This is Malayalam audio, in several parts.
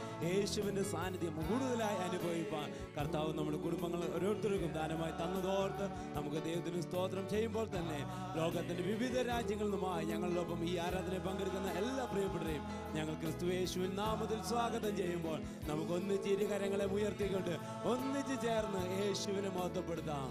യേശുവിൻ്റെ സാന്നിധ്യം കൂടുതലായി അനുഭവിപ്പാൻ കർത്താവ് നമ്മുടെ കുടുംബങ്ങൾ ഓരോരുത്തർക്കും ദാനമായി തന്നതോർത്ത് നമുക്ക് ദൈവത്തിന് സ്തോത്രം ചെയ്യുമ്പോൾ തന്നെ ലോകത്തിൻ്റെ വിവിധ രാജ്യങ്ങളിൽ നിന്നുമായി ഞങ്ങളോടൊപ്പം ഈ ആരാധനയിൽ പങ്കെടുക്കുന്ന എല്ലാ പ്രിയപ്പെട്ടവരെയും ഞങ്ങൾ ക്രിസ്തു യേശുവിൻ നാമത്തിൽ സ്വാഗതം ചെയ്യുമ്പോൾ നമുക്ക് ഒന്നിച്ച് ഇരു കരങ്ങളെ ഉയർത്തിക്കൊണ്ട് ഒന്നിച്ച് ചേർന്ന് യേശുവിനെ മഹത്വപ്പെടുത്താം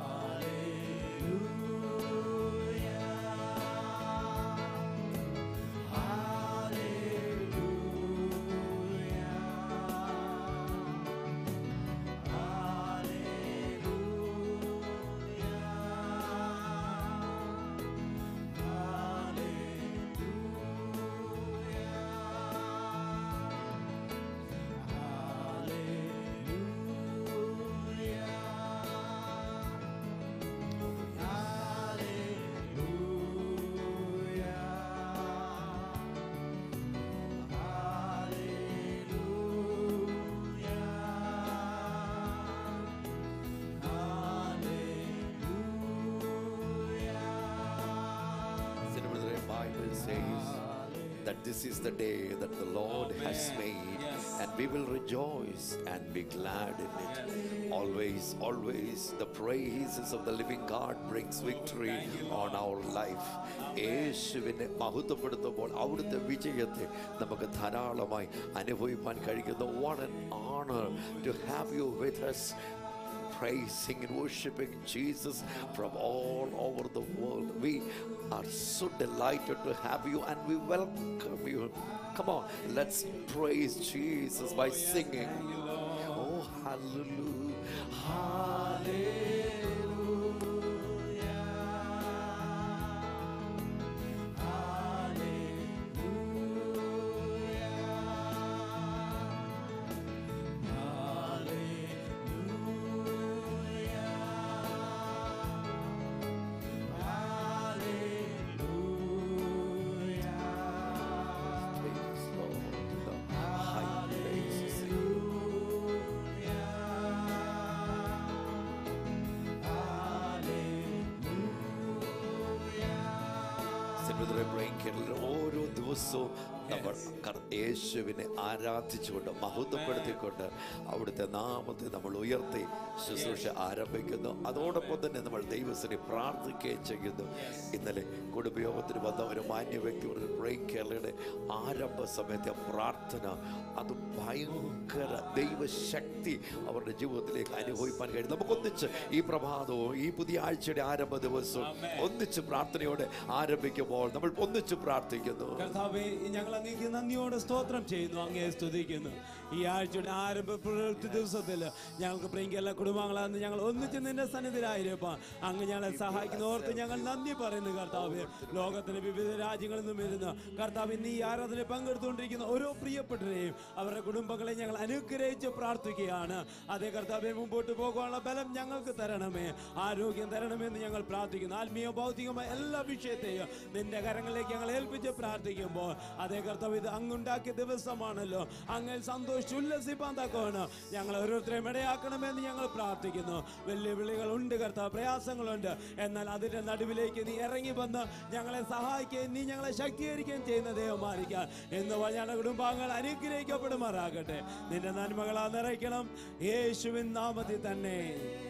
Cinema, the Bible says that this is the day that the Lord has made, and we will rejoice and be glad in it. Always, always, the praises of the living God brings victory on our life. യേശുവിനെ മഹത്വപ്പെടുത്തുമ്പോൾ അവിടുത്തെ വിജയത്തെ നമുക്ക് ധാരാളമായി അനുഭവിക്കാൻ കഴിയുന്നു what an honor to have you with us praising and worshiping Jesus from all over the world. We are so delighted to have you and we welcome you. Come on, let's praise Jesus by singing. Oh, hallelujah. Praise the Lord. The high praises. Central brain Kerala ഓരോ ദിവസവും നമ്മൾ കർ- യേശുവിനെ ആരാധിച്ചുകൊണ്ട് മഹത്വപ്പെടുത്തിക്കൊണ്ട് അവിടുത്തെ നാമത്തെ നമ്മൾ ഉയർത്തി ശുശ്രൂഷ ആരംഭിക്കുന്നു അതോടൊപ്പം തന്നെ നമ്മൾ ദൈവത്തിനെ പ്രാർത്ഥിക്കുകയും ചെയ്യുന്നു ഇന്നലെ കുടുംബയോഗത്തിന് വന്ന ഒരു മാന്യ വ്യക്തി ഒരു ബ്രെയിൻ കേരളയുടെ ആരംഭ സമയത്തെ പ്രാർത്ഥന അത് ഭയങ്കര ദൈവശക്തി അവരുടെ ജീവിതത്തിലേക്ക് അനുഭവിക്കാൻ കഴിയും നമുക്കൊന്നിച്ച് ഈ പ്രഭാതവും ഈ പുതിയ ആഴ്ചയുടെ ആരംഭ ദിവസവും ഒന്നിച്ച് പ്രാർത്ഥനയോടെ ആരംഭിക്കുമ്പോൾ നമ്മൾ ഒന്നിച്ച് പ്രാർത്ഥിക്കുന്നു കർത്താവെ ഞങ്ങൾ അങ്ങേക്ക് നന്ദിയോടെ സ്തോത്രം ചെയ്യുന്നു അങ്ങേ സ്തുതിക്കുന്നു ഈ ആഴ്ചയുടെ ആരംഭ പ്രവൃത്തി ദിവസത്തിൽ ഞങ്ങൾക്ക് പ്രിയങ്ക എല്ലാ കുടുംബങ്ങളാന്ന് ഞങ്ങൾ ഒന്നിച്ച് നിന്റെ സന്നിധിയിലായിരിക്കാം അങ്ങ് ഞങ്ങളെ സഹായിക്കുന്ന ഓർത്ത് ഞങ്ങൾ നന്ദി പറയുന്നു കർത്താവ് ലോകത്തിന്റെ വിവിധ രാജ്യങ്ങളിൽ നിന്നും ഇരുന്ന് കർത്താവ് ഇന്ന് ഈ ആരാധന പങ്കെടുത്തുകൊണ്ടിരിക്കുന്ന ഓരോ പ്രിയപ്പെട്ടവരെയും അവരുടെ കുടുംബങ്ങളെ ഞങ്ങൾ അനുഗ്രഹിച്ച് പ്രാർത്ഥിക്കുകയാണ് അതേ കർത്താവെ മുമ്പോട്ട് പോകുവാനുള്ള ബലം ഞങ്ങൾക്ക് തരണമേ ആരോഗ്യം തരണമെന്ന് ഞങ്ങൾ പ്രാർത്ഥിക്കുന്നു ആത്മീയ ഭൗതികമായ എല്ലാ വിഷയത്തെയും നിന്റെ കരങ്ങളിലേക്ക് ഞങ്ങൾ ഏൽപ്പിച്ച് പ്രാർത്ഥിക്കുമ്പോൾ അതേ കർത്താവ് ഇത് അങ്ങുണ്ടാക്കിയ ദിവസമാണല്ലോ അങ്ങ് സന്തോഷിച്ച് ഉല്ലസിപ്പാൻ തക്കമാണ് ഞങ്ങൾ ഓരോരുത്തരെയും ഇടയാക്കണമെന്ന് ഞങ്ങൾ പ്രാർത്ഥിക്കുന്നു വെല്ലുവിളികളുണ്ട് കർത്താവ് പ്രയാസങ്ങളുണ്ട് എന്നാൽ അതിന്റെ നടുവിലേക്ക് നീ ഇറങ്ങി വന്ന് ഞങ്ങളെ സഹായിക്കുകയും നീ ഞങ്ങളെ ശക്തീകരിക്കുകയും ചെയ്യുന്ന ദൈവമായിരിക്കാൻ എന്ന് പറഞ്ഞ കുടുംബാംഗങ്ങൾ അനുഗ്രഹിക്കപ്പെടുമാറാകട്ടെ നിന്റെ നന്മകളാ നിറയ്ക്കണം യേശുവിൻ നാമത്തിൽ തന്നെ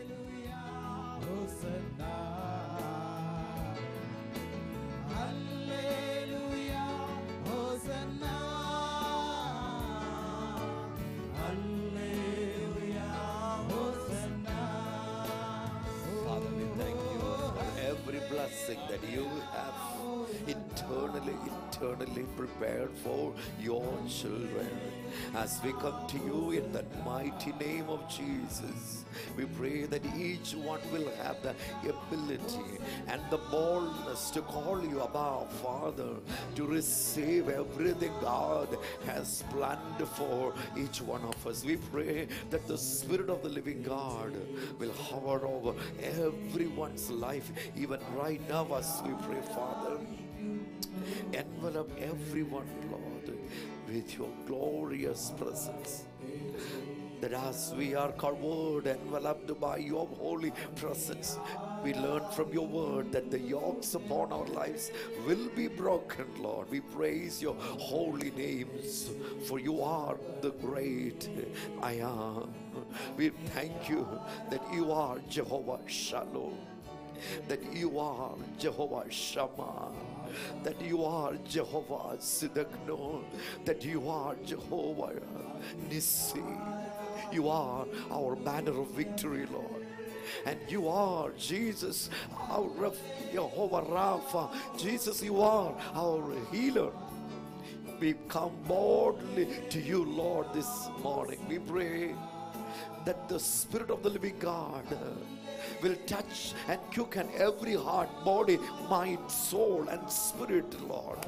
Father, we thank you for every blessing that you have eternally, eternally prepared for your children. As we come to you in the mighty name of Jesus, we pray that each one will have the ability and the boldness to call you above, Father, to receive everything God has planned for each one of us. We pray that the Spirit of the living God will hover over everyone's life, even right now, as we pray, Father. Envelop everyone, Lord, with your glorious presence. That as we are covered, enveloped by your holy presence, We learn from your word that the yokes upon our lives will be broken, Lord. We praise your holy names, for you are the great I am. We thank you that you are Jehovah Shalom, that you are Jehovah Shammah. That you are Jehovah Sidakno, that you are Jehovah Nissi. You are our banner of victory, Lord. And you are Jesus, our Raf- Jehovah Rapha. Jesus, you are our healer. We come boldly to you, Lord, this morning. We pray that the Spirit of the living God will touch and quicken every heart, body, mind, soul, and spirit, Lord.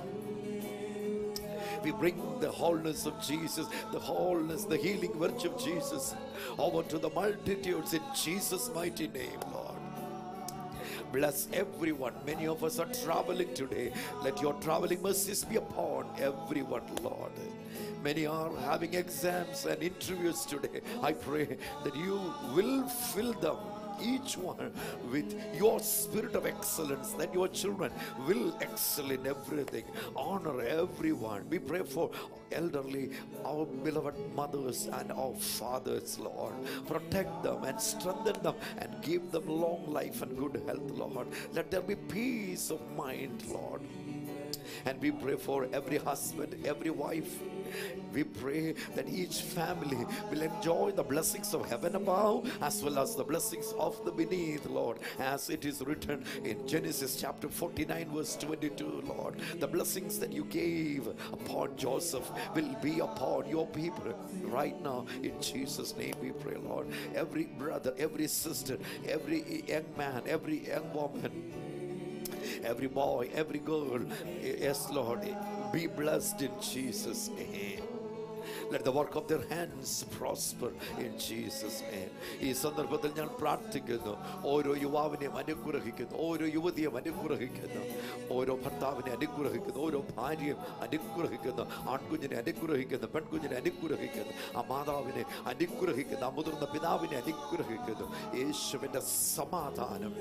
We bring the wholeness of Jesus, the wholeness, the healing virtue of Jesus over to the multitudes in Jesus' mighty name, Lord. Bless everyone. Many of us are traveling today. Let your traveling mercies be upon everyone, Lord. Many are having exams and interviews today. I pray that you will fill them each one with your spirit of excellence, that your children will excel in everything, honor everyone. We pray for elderly, our beloved mothers and our fathers, Lord. Protect them and strengthen them and give them long life and good health, Lord. Let there be peace of mind, Lord. And we pray for every husband, every wife. We pray that each family will enjoy the blessings of heaven above as well as the blessings of the beneath, Lord, as it is written in Genesis chapter 49, verse 22, Lord. The blessings that you gave upon Joseph will be upon your people right now. In Jesus' name we pray, Lord. Every brother, every sister, every young man, every young woman every boy, every girl. Yes, Lord, be blessed in Jesus' name. Let the work of their hands prosper in Jesus' name. ഈ സന്ദർഭത്തിൽ ഞാൻ പ്രാർത്ഥിക്കുന്നു ഓരോ യുവാവിനെയും അനുഗ്രഹിക്കുന്നു ഓരോ യുവതിയും അനുഗ്രഹിക്കുന്നു ഓരോ ഭർത്താവിനെ അനുഗ്രഹിക്കുന്നു ഓരോ ഭാര്യയും അനുഗ്രഹിക്കുന്നു ആൺകുഞ്ഞിനെ അനുഗ്രഹിക്കുന്നു പെൺകുഞ്ഞിനെ അനുഗ്രഹിക്കുന്നു ആ മാതാവിനെ അനുഗ്രഹിക്കുന്നു ആ മുതിർന്ന പിതാവിനെ അനുഗ്രഹിക്കുന്നു യേശുവിൻ്റെ സമാധാനം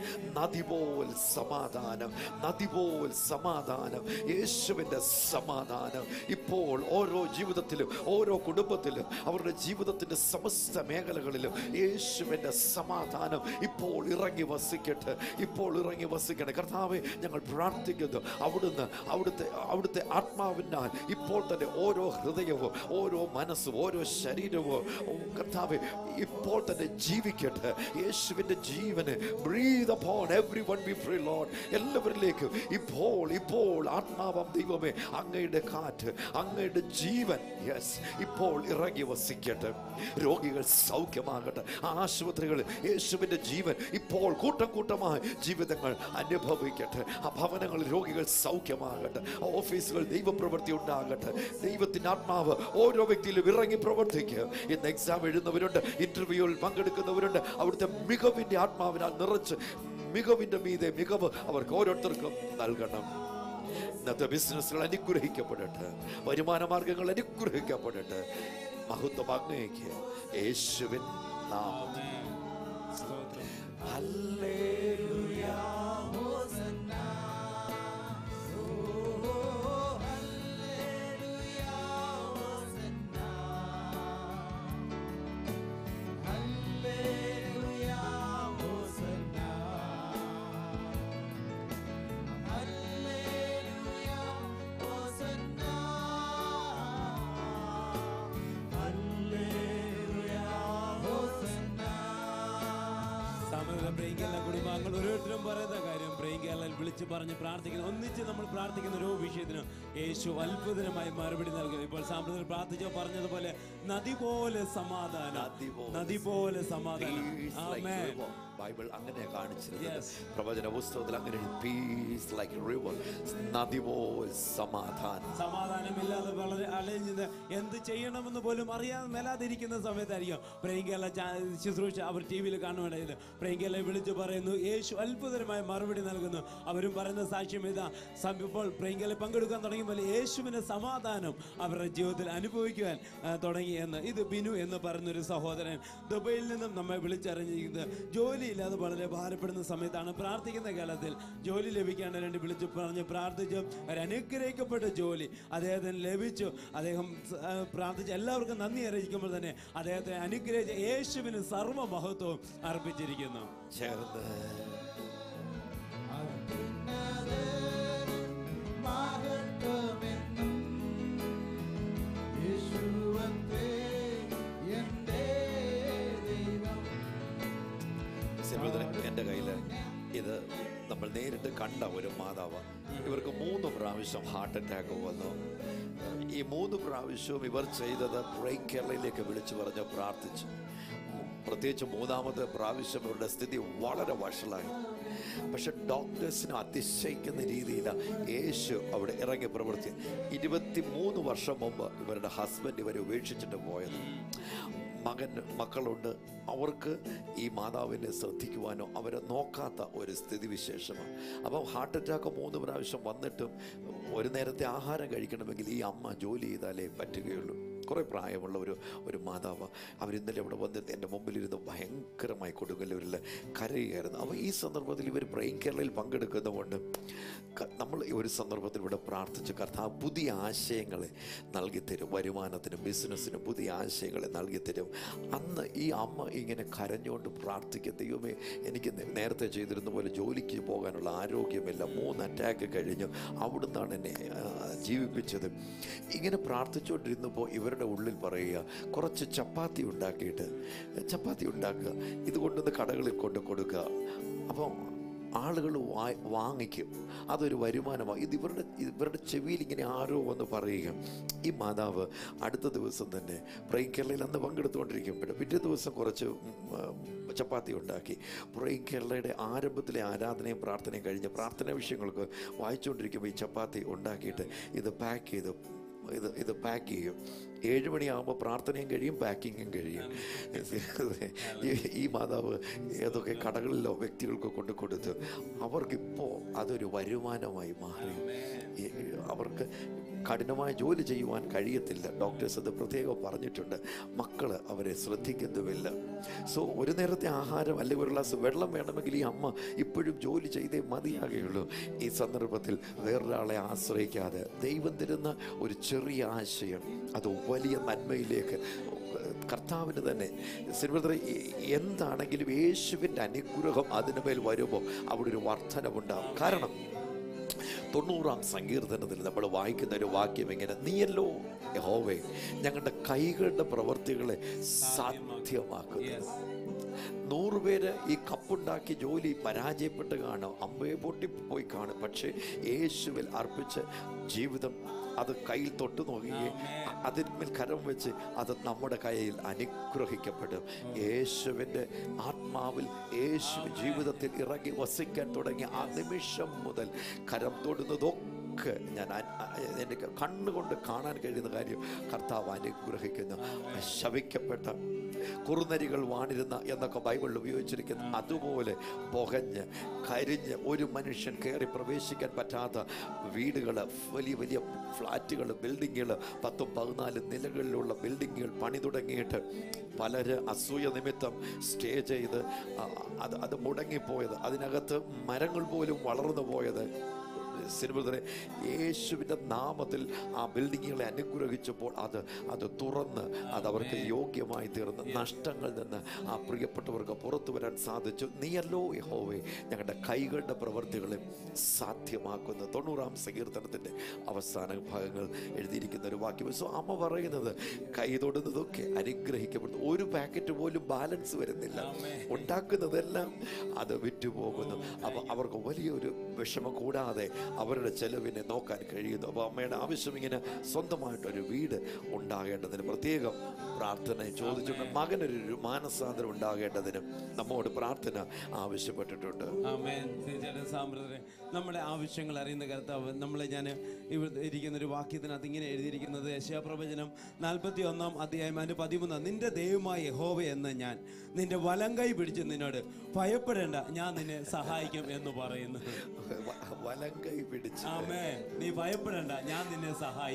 നദി പോൽ സമാധാനം നദി പോൽ സമാധാനം യേശുവിൻ്റെ സമാധാനം ഇപ്പോൾ ഓരോ ജീവിതത്തിലും ഓരോ കുടുംബത്തിലും അവരുടെ ജീവിതത്തിന്റെ സമസ്ത മേഖലകളിലും യേശുവിൻ്റെ സമാധാനം ഇപ്പോൾ ഇറങ്ങി വസിക്കട്ടെ ഇപ്പോൾ ഇറങ്ങി വസിക്കട്ടെ കർത്താവെ ഞങ്ങൾ പ്രാർത്ഥിക്കുന്നു അവിടുന്ന് അവിടുത്തെ അവിടുത്തെ ആത്മാവിനാൽ ഇപ്പോൾ തന്നെ ഓരോ ഹൃദയവും ഓരോ മനസ്സും ഓരോ ശരീരവും ഓ കർത്താവെ ഇപ്പോൾ തന്നെ ജീവിക്കട്ടെ യേശുവിൻ്റെ ജീവന് breath upon everyone we pray Lord എല്ലാവരിലേക്കും ഇപ്പോൾ ഇപ്പോൾ ആത്മാവം ദൈവമേ അങ്ങയുടെ കാറ്റ് അങ്ങയുടെ ജീവൻ യെസ് ഇപ്പോൾ ഇറങ്ങി വസിക്കട്ടെ രോഗികൾ സൗഖ്യമാകട്ടെ ആശുപത്രികൾ യേശുവിൻ്റെ ജീവൻ ഇപ്പോൾ കൂട്ടം കൂട്ടമായി ജീവിതങ്ങൾ അനുഭവിക്കട്ടെ ആ ഭവനങ്ങളിൽ രോഗികൾ സൗഖ്യമാകട്ടെ ആ ഓഫീസുകൾ ദൈവപ്രവൃത്തി ഉണ്ടാകട്ടെ ദൈവത്തിൻ്റെ ആത്മാവ് ഓരോ വ്യക്തിയിലും ഇറങ്ങി പ്രവർത്തിക്കുക ഇന്ന് എക്സാം എഴുതുന്നവരുണ്ട് ഇന്റർവ്യൂവിൽ പങ്കെടുക്കുന്നവരുണ്ട് അവിടുത്തെ മികവിൻ്റെ ആത്മാവിനാൽ നിറച്ച് മികവിൻ്റെ മീതെ മികവ് അവർക്ക് ഓരോരുത്തർക്കും നൽകണം ഇന്നത്തെ ബിസിനസ്സുകൾ അനുഗ്രഹിക്കപ്പെടട്ടെ വരുമാന മാർഗങ്ങൾ അനുഗ്രഹിക്കപ്പെടട്ടെ മഹത്വം അങ്ങേക്ക് യേശുവിൻ നാമത്തിൽ സ്തോത്രം ഹല്ലേലൂയ സമയത്ത് പ്രിയങ്കല്ല കുടുംബാംഗങ്ങൾ ഓരോരുത്തരും പറയുന്ന കാര്യം പ്രിയങ്കല്ല വിളിച്ച് പറഞ്ഞ് പ്രാർത്ഥിക്കുന്നു ഒന്നിച്ച് നമ്മൾ പ്രാർത്ഥിക്കുന്ന ഓരോ വിഷയത്തിനും യേശു അത്ഭുതമായി മറുപടി നൽകും ഇപ്പോൾ സാമ്പത്തിക പ്രാർത്ഥിച്ചോ പറഞ്ഞതുപോലെ നദി പോലെ സമാധാനം നദി പോലെ നദി പോലെ സമാധാനം Peace like amen river. Bible അങ്ങനെ കാണിച്ചിരുന്നത് Yes. പ്രവചന പുസ്തകത്തിൽ അങ്ങനെ പീസ് ലൈക്ക് റിവർ നദി പോൽ സമാധാനം സമാധാനമില്ലാതെ വളരെ അലഞ്ഞത് എന്ത് ചെയ്യണമെന്ന് പോലും അറിയാൻ മേലാതിരിക്കുന്ന സമയത്തായിരിക്കും പ്രിയങ്കല ശുശ്രൂഷ അവർ ടി വിയിൽ കാണുവാനായത് പ്രിയങ്കല വിളിച്ചു പറയുന്നു യേശു അത്ഭുതകരമായ മറുപടി നൽകുന്നു അവരും പറയുന്ന സാക്ഷ്യം ഇതാ സം- ഇപ്പോൾ പ്രിയങ്കല പങ്കെടുക്കാൻ തുടങ്ങിയപ്പോൾ യേശുവിൻ്റെ സമാധാനം അവരുടെ ജീവിതത്തിൽ അനുഭവിക്കുവാൻ ആ, തുടങ്ങി എന്ന് ഇത് ബിനു എന്ന് പറയുന്ന ഒരു സഹോദരൻ ദുബൈയിൽ നിന്നും നമ്മെ വിളിച്ചറിഞ്ഞിരിക്കുന്നത് ജോലി ജോലിയില്ലാതെ വളരെ ഭാരപ്പെടുന്ന സമയത്താണ് പ്രാർത്ഥിക്കുന്ന കാലത്തിൽ ജോലി ലഭിക്കാൻ വേണ്ടി വിളിച്ചു പറഞ്ഞ് പ്രാർത്ഥിച്ചു ഒരു അനുഗ്രഹിക്കപ്പെട്ട ജോലി അദ്ദേഹത്തിന് ലഭിച്ചു അദ്ദേഹം സ- ആ, പ്രാർത്ഥിച്ച് എല്ലാവർക്കും നന്ദി അറിയിക്കുമ്പോൾ തന്നെ അദ്ദേഹത്തെ അനുഗ്രഹിച്ച യേശുവിന് സർവ്വ മഹത്വവും അർപ്പിച്ചിരിക്കുന്നു ചേർന്ന് സിനിമ എൻ്റെ കയ്യിൽ ഇത് നമ്മൾ നേരിട്ട് കണ്ട ഒരു മാതാവ് ഇവർക്ക് മൂന്ന് പ്രാവശ്യം ഹാർട്ട് അറ്റാക്ക് വന്നു ഈ മൂന്ന് പ്രാവശ്യവും ഇവർ ചെയ്തത് ബ്രേക്ക് കേരളയിലേക്ക് വിളിച്ചു പറഞ്ഞ് പ്രാർത്ഥിച്ചു പ്രത്യേകിച്ച് മൂന്നാമത്തെ പ്രാവശ്യം ഇവരുടെ സ്ഥിതി വളരെ വഷളായി പക്ഷെ ഡോക്ടേഴ്സിനെ അതിശയിക്കുന്ന രീതിയിൽ യേശു അവിടെ ഇറങ്ങി പ്രവർത്തി ഇരുപത്തി മൂന്ന് വർഷം മുമ്പ് ഇവരുടെ ഹസ്ബൻഡ് ഇവരെ ഉപേക്ഷിച്ചിട്ട് പോയത് മകൻ മക്കളുണ്ട് അവർക്ക് ഈ മാതാവിനെ ശ്രദ്ധിക്കുവാനോ അവരെ നോക്കാത്ത ഒരു സ്ഥിതിവിശേഷമാണ് അപ്പം ഹാർട്ട് അറ്റാക്ക് മൂന്ന് പ്രാവശ്യം വന്നിട്ടും ഒരു നേരത്തെ ആഹാരം കഴിക്കണമെങ്കിൽ ഈ അമ്മ ജോലി ചെയ്താലേ പറ്റുകയുള്ളൂ കുറേ പ്രായമുള്ള ഒരു ഒരു മാതാവ് അവരിന്നലെ അവിടെ വന്നിട്ട് എൻ്റെ മുമ്പിലിരുന്ന് ഭയങ്കരമായി കൊടുങ്ങല്ലൂരിൽ കരയുകയായിരുന്നു അപ്പോൾ ഈ സന്ദർഭത്തിൽ ഇവർ ബ്രെയിൻ കേരളയിൽ പങ്കെടുക്കുന്നതുകൊണ്ട് ക- നമ്മൾ ഈ ഒരു സന്ദർഭത്തിൽ ഇവിടെ പ്രാർത്ഥിച്ച് കർത്താവ് പുതിയ ആശയങ്ങളെ നൽകിത്തരും വരുമാനത്തിനും ബിസിനസ്സിനും പുതിയ ആശയങ്ങളെ നൽകിത്തരും അന്ന് ഈ അമ്മ ഇങ്ങനെ കരഞ്ഞുകൊണ്ട് പ്രാർത്ഥിക്കുക ദൈവമേ എനിക്ക് നേ- നേരത്തെ ചെയ്തിരുന്ന പോലെ ജോലിക്ക് പോകാനുള്ള ആരോഗ്യമില്ല മൂന്ന് അറ്റാക്ക് കഴിഞ്ഞു അവിടുന്നാണ് എന്നെ ആ, ജീവിപ്പിച്ചത് ഇങ്ങനെ പ്രാർത്ഥിച്ചുകൊണ്ടിരുന്നപ്പോൾ ഇവരുടെ ഉള്ളിൽ പറയുക കുറച്ച് ചപ്പാത്തി ഉണ്ടാക്കിയിട്ട് ചപ്പാത്തി ഉണ്ടാക്കുക ഇത് കൊണ്ടുവന്ന് കടകളിൽ കൊണ്ട് കൊടുക്കുക അപ്പം ആളുകൾ വാ- വാങ്ങിക്കും അതൊരു വരുമാനമാണ് ഇത് ഇവരുടെ ഇവരുടെ ചെവിയിൽ ഇങ്ങനെ ആരോ വന്ന് പറയുക ഈ മാതാവ് അടുത്ത ദിവസം തന്നെ പ്രൈം കേരളയിൽ അന്ന് പങ്കെടുത്തുകൊണ്ടിരിക്കുമ്പോൾ പിറ്റേ ദിവസം കുറച്ച് ഉം, ഉം, ചപ്പാത്തി ഉണ്ടാക്കി പ്രൈം കേരളയുടെ ആരംഭത്തിലെ ആരാധനയും പ്രാർത്ഥനയും കഴിഞ്ഞ് പ്രാർത്ഥനാ വിഷയങ്ങൾക്ക് വായിച്ചുകൊണ്ടിരിക്കുമ്പോൾ ഈ ചപ്പാത്തി ഉണ്ടാക്കിയിട്ട് ഇത് പാക്ക് ചെയ്ത് ഇത് ഇത് പാക്ക് ചെയ്യും ഏഴ് മണിയാകുമ്പോൾ പ്രാർത്ഥനയും കഴിയും പാക്കിങ്ങും കഴിയും ഈ- ഈ മാതാവ് ഏതൊക്കെ കടകളിലോ വ്യക്തികൾക്ക് കൊണ്ട് കൊടുത്ത് അവർക്കിപ്പോൾ അതൊരു വരുമാനമായി മാറി ഈ- അവർക്ക് കഠിനമായ ജോലി ചെയ്യുവാൻ കഴിയത്തില്ല ഡോക്ടേഴ്സ് അത് പ്രത്യേകം പറഞ്ഞിട്ടുണ്ട് മക്കൾ അവരെ ശ്രദ്ധിക്കുന്നുമില്ല സോ ഒരു നേരത്തെ ആഹാരം അല്ലെങ്കിൽ ഒരു ഗ്ലാസ് വെള്ളം വേണമെങ്കിൽ ഈ അമ്മ ഇപ്പോഴും ജോലി ചെയ്തേ മതിയാകുകയുള്ളൂ ഈ സന്ദർഭത്തിൽ വേറൊരാളെ ആശ്രയിക്കാതെ ദൈവം തരുന്ന ഒരു ചെറിയ ആശയം അത് വലിയ നന്മയിലേക്ക് കർത്താവിന് തന്നെ ശ്രീമദ്ര എന്താണെങ്കിലും യേശുവിൻ്റെ അനുഗ്രഹം അതിന് മേൽ വരുമ്പോൾ അവിടെ ഒരു വർധനവുണ്ടാകും കാരണം തൊണ്ണൂറാം സങ്കീർത്തനത്തിൽ നമ്മൾ വായിക്കുന്ന ഒരു വാക്യം എങ്ങനെ നീയല്ലോ യഹോവേ ഞങ്ങളുടെ കൈകളുടെ പ്രവർത്തികളെ സാധ്യമാക്കുന്നു നൂറുപേര് ഈ കപ്പുണ്ടാക്കി ജോലി പരാജയപ്പെട്ട് കാണും അമ്പയെ പൊട്ടിപ്പോയി കാണും പക്ഷേ യേശുവിൽ അർപ്പിച്ച് ജീവിതം അത് കയ്യിൽ തൊട്ടു നോക്കുകയും അതിന്മേൽ കരം വെച്ച് അത് നമ്മുടെ കയ്യിൽ അനുഗ്രഹിക്കപ്പെടും യേശുവിൻ്റെ ആത്മാവിൽ യേശു ജീവിതത്തിൽ ഇറങ്ങി വസിക്കാൻ തുടങ്ങിയ ആ നിമിഷം മുതൽ കരം തൊടുന്നതൊക്കെ ഞാൻ അ- അ- എനിക്ക് കണ്ണുകൊണ്ട് കാണാൻ കഴിയുന്ന കാര്യം കർത്താവ് അനുഗ്രഹിക്കുന്നു ശവിക്കപ്പെട്ട കുറുനരികൾ വാണിരുന്ന എന്നൊക്കെ ബൈബിളിൽ ഉപയോഗിച്ചിരിക്കുന്ന അതുപോലെ പുകഞ്ഞ് കരിഞ്ഞ് ഒരു മനുഷ്യൻ കയറി പ്രവേശിക്കാൻ പറ്റാത്ത വീടുകൾ വലിയ വലിയ ഫ്ലാറ്റുകൾ ബിൽഡിങ്ങുകൾ പത്തും പതിനാല് നിലകളിലുള്ള ബിൽഡിങ്ങുകൾ പണി തുടങ്ങിയിട്ട് പലര് അസൂയ നിമിത്തം സ്റ്റേ ചെയ്ത് ആ, അത് അത് മുടങ്ങിപ്പോയത് അതിനകത്ത് മരങ്ങൾ പോലും വളർന്നു പോയത് സിനിമ യേശുവിൻ്റെ നാമത്തിൽ ആ ബിൽഡിങ്ങുകളെ അനുഗ്രഹിച്ചപ്പോൾ അത് അത് തുറന്ന് അത് അവർക്ക് യോഗ്യമായി തീർന്ന് നഷ്ടങ്ങളിൽ നിന്ന് ആ പ്രിയപ്പെട്ടവർക്ക് പുറത്തു വരാൻ സാധിച്ചു നീയല്ലോ യഹോവേ ഞങ്ങളുടെ കൈകളുടെ പ്രവൃത്തികളെ സാധ്യമാക്കുന്ന തൊണ്ണൂറാം സങ്കീർത്തനത്തിൻ്റെ അവസാന ഭാഗങ്ങൾ എഴുതിയിരിക്കുന്ന ഒരു വാക്യം സോ അമ്മ പറയുന്നത് കൈ തൊടുന്നതൊക്കെ അനുഗ്രഹിക്കപ്പെടുന്നു ഒരു പാക്കറ്റ് പോലും ബാലൻസ് വരുന്നില്ല ഉണ്ടാക്കുന്നതെല്ലാം അത് വിറ്റുപോകുന്നു അപ്പോൾ അവർക്ക് വലിയൊരു വിഷമം കൂടാതെ അവരുടെ ചെലവിനെ നോക്കാൻ കഴിയുന്നു അപ്പോൾ അമ്മയുടെ ആവശ്യം ഇങ്ങനെ സ്വന്തമായിട്ടൊരു വീട് ഉണ്ടാകേണ്ടതിന് പ്രത്യേകം പ്രാർത്ഥന ചോദിച്ചിട്ടുണ്ട് മകനൊരു മാനസാന്തരം ഉണ്ടാകേണ്ടതിന് നമ്മോട് പ്രാർത്ഥന ആവശ്യപ്പെട്ടിട്ടുണ്ട് ആമേൻ തീർച്ചയായിട്ടും സാമ്പ്രദരെ നമ്മുടെ ആവശ്യങ്ങൾ അറിയുന്ന കർത്താവ് നമ്മളെ ഞാൻ ഇവിടെ ഇരിക്കുന്ന ഒരു വാക്യത്തിനകത്ത് ഇങ്ങനെ എഴുതിയിരിക്കുന്നത് യശയാപ്രവചനം നാൽപ്പത്തി ഒന്നാം അധ്യായം അതിന് പതിമൂന്നാം നിന്റെ ദൈവമായ യഹോവ എന്ന് ഞാൻ നിന്റെ വലം കൈ പിടിച്ച് നിന്നോട് ഭയപ്പെടേണ്ട ഞാൻ നിന്നെ സഹായിക്കും എന്ന് പറയുന്നു വ- വലം കൈ പിടിച്ച് ആമേ നീ ഭയപ്പെടേണ്ട ഞാൻ നിന്നെ സഹായിക്കും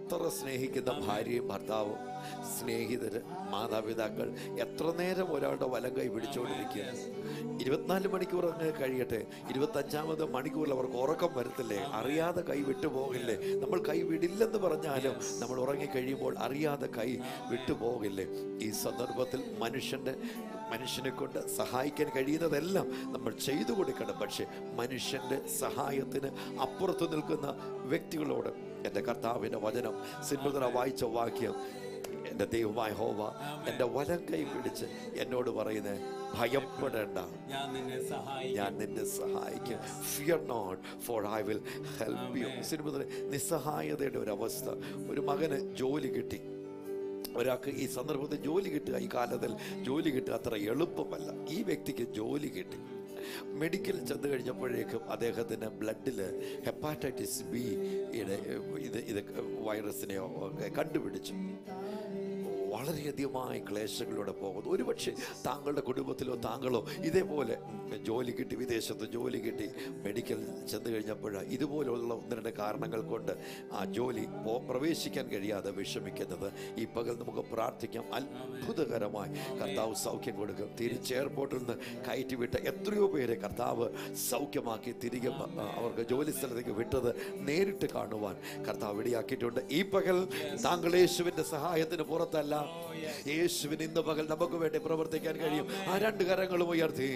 എത്ര സ്നേഹിക്കുന്ന ഭാര്യയും ഭർത്താവും സ്നേഹിതര് മാതാപിതാക്കൾ എത്ര നേരം ഒരാളുടെ വലം കൈ പിടിച്ചുകൊണ്ടിരിക്കുക ഇരുപത്തിനാല് മണിക്കൂർ അങ്ങ് കഴിയട്ടെ ഇരുപത്തഞ്ചാമത് മണിക്കൂറിൽ അവർക്ക് ഉറക്കം വരത്തില്ലേ അറിയാതെ കൈ വിട്ടുപോകില്ലേ നമ്മൾ കൈ വിടില്ലെന്ന് പറഞ്ഞാലും നമ്മൾ ഉറങ്ങിക്കഴിയുമ്പോൾ അറിയാതെ കൈ വിട്ടുപോകില്ലേ ഈ സന്ദർഭത്തിൽ മനുഷ്യന്റെ മനുഷ്യനെ കൊണ്ട് സഹായിക്കാൻ കഴിയുന്നതെല്ലാം നമ്മൾ ചെയ്തു കൊടുക്കണം പക്ഷെ മനുഷ്യന്റെ സഹായത്തിന് അപ്പുറത്ത് നിൽക്കുന്ന വ്യക്തികളോട് എൻ്റെ കർത്താവിൻ്റെ വചനം സിനിമ വായിച്ച വാക്യം എൻ്റെ ദൈവമായ ഹോവ എൻ്റെ വലം കൈ പിടിച്ച് എന്നോട് പറയുന്നത് ഭയപ്പെടേണ്ട ഞാൻ നിന്നെ സഹായിക്കും ഞാൻ നിന്നെ സഹായിക്കും fear not for I will help you cinema നിസ്സഹായതയുടെ ഒരു അവസ്ഥ ഒരു മകന് ജോലി കിട്ടി ഒരാൾക്ക് ഈ സന്ദർഭത്തിൽ ജോലി കിട്ടുക ഈ കാലത്തിൽ ജോലി കിട്ടുക അത്ര എളുപ്പമല്ല ഈ വ്യക്തിക്ക് ജോലി കിട്ടി മെഡിക്കൽ ചെന്ന് കഴിഞ്ഞപ്പോഴേക്കും അദ്ദേഹത്തിന് ബ്ലഡിൽ ഹെപ്പാറ്റൈറ്റിസ് ബി ഇത് ഇത് വൈറസിനെ ഒക്കെ കണ്ടുപിടിച്ചു വളരെയധികമായ ക്ലേശങ്ങളിലൂടെ പോകുന്നു ഒരുപക്ഷെ താങ്കളുടെ കുടുംബത്തിലോ താങ്കളോ ഇതേപോലെ ജോലി കിട്ടി വിദേശത്ത് ജോലി കിട്ടി മെഡിക്കൽ ചെന്ന് കഴിഞ്ഞപ്പോൾ ഇതുപോലുള്ള ഒന്ന് രണ്ട് കാരണങ്ങൾ കൊണ്ട് ആ ജോലി പോ പ്രവേശിക്കാൻ കഴിയാതെ വിഷമിക്കുന്നത് ഈ പകൽ നമുക്ക് പ്രാർത്ഥിക്കാം അത്ഭുതകരമായി കർത്താവ് സൗഖ്യം കൊടുക്കും തിരിച്ച് എയർപോർട്ടിൽ നിന്ന് കയറ്റിവിട്ട എത്രയോ പേരെ കർത്താവ് സൗഖ്യമാക്കി തിരികെ പ- അവർക്ക് ജോലി സ്ഥലത്തേക്ക് വിട്ടത് നേരിട്ട് കാണുവാൻ കർത്താവ് ഇടയാക്കിയിട്ടുണ്ട് ഈ പകൽ താങ്കൾ യേശുവിന്റെ സഹായത്തിന് പുറത്തല്ല യേശുവിന് ഇന്ന് പകൽ നമുക്ക് വേണ്ടി പ്രവർത്തിക്കാൻ കഴിയും ആ രണ്ട് കരങ്ങളും ഉയർത്തി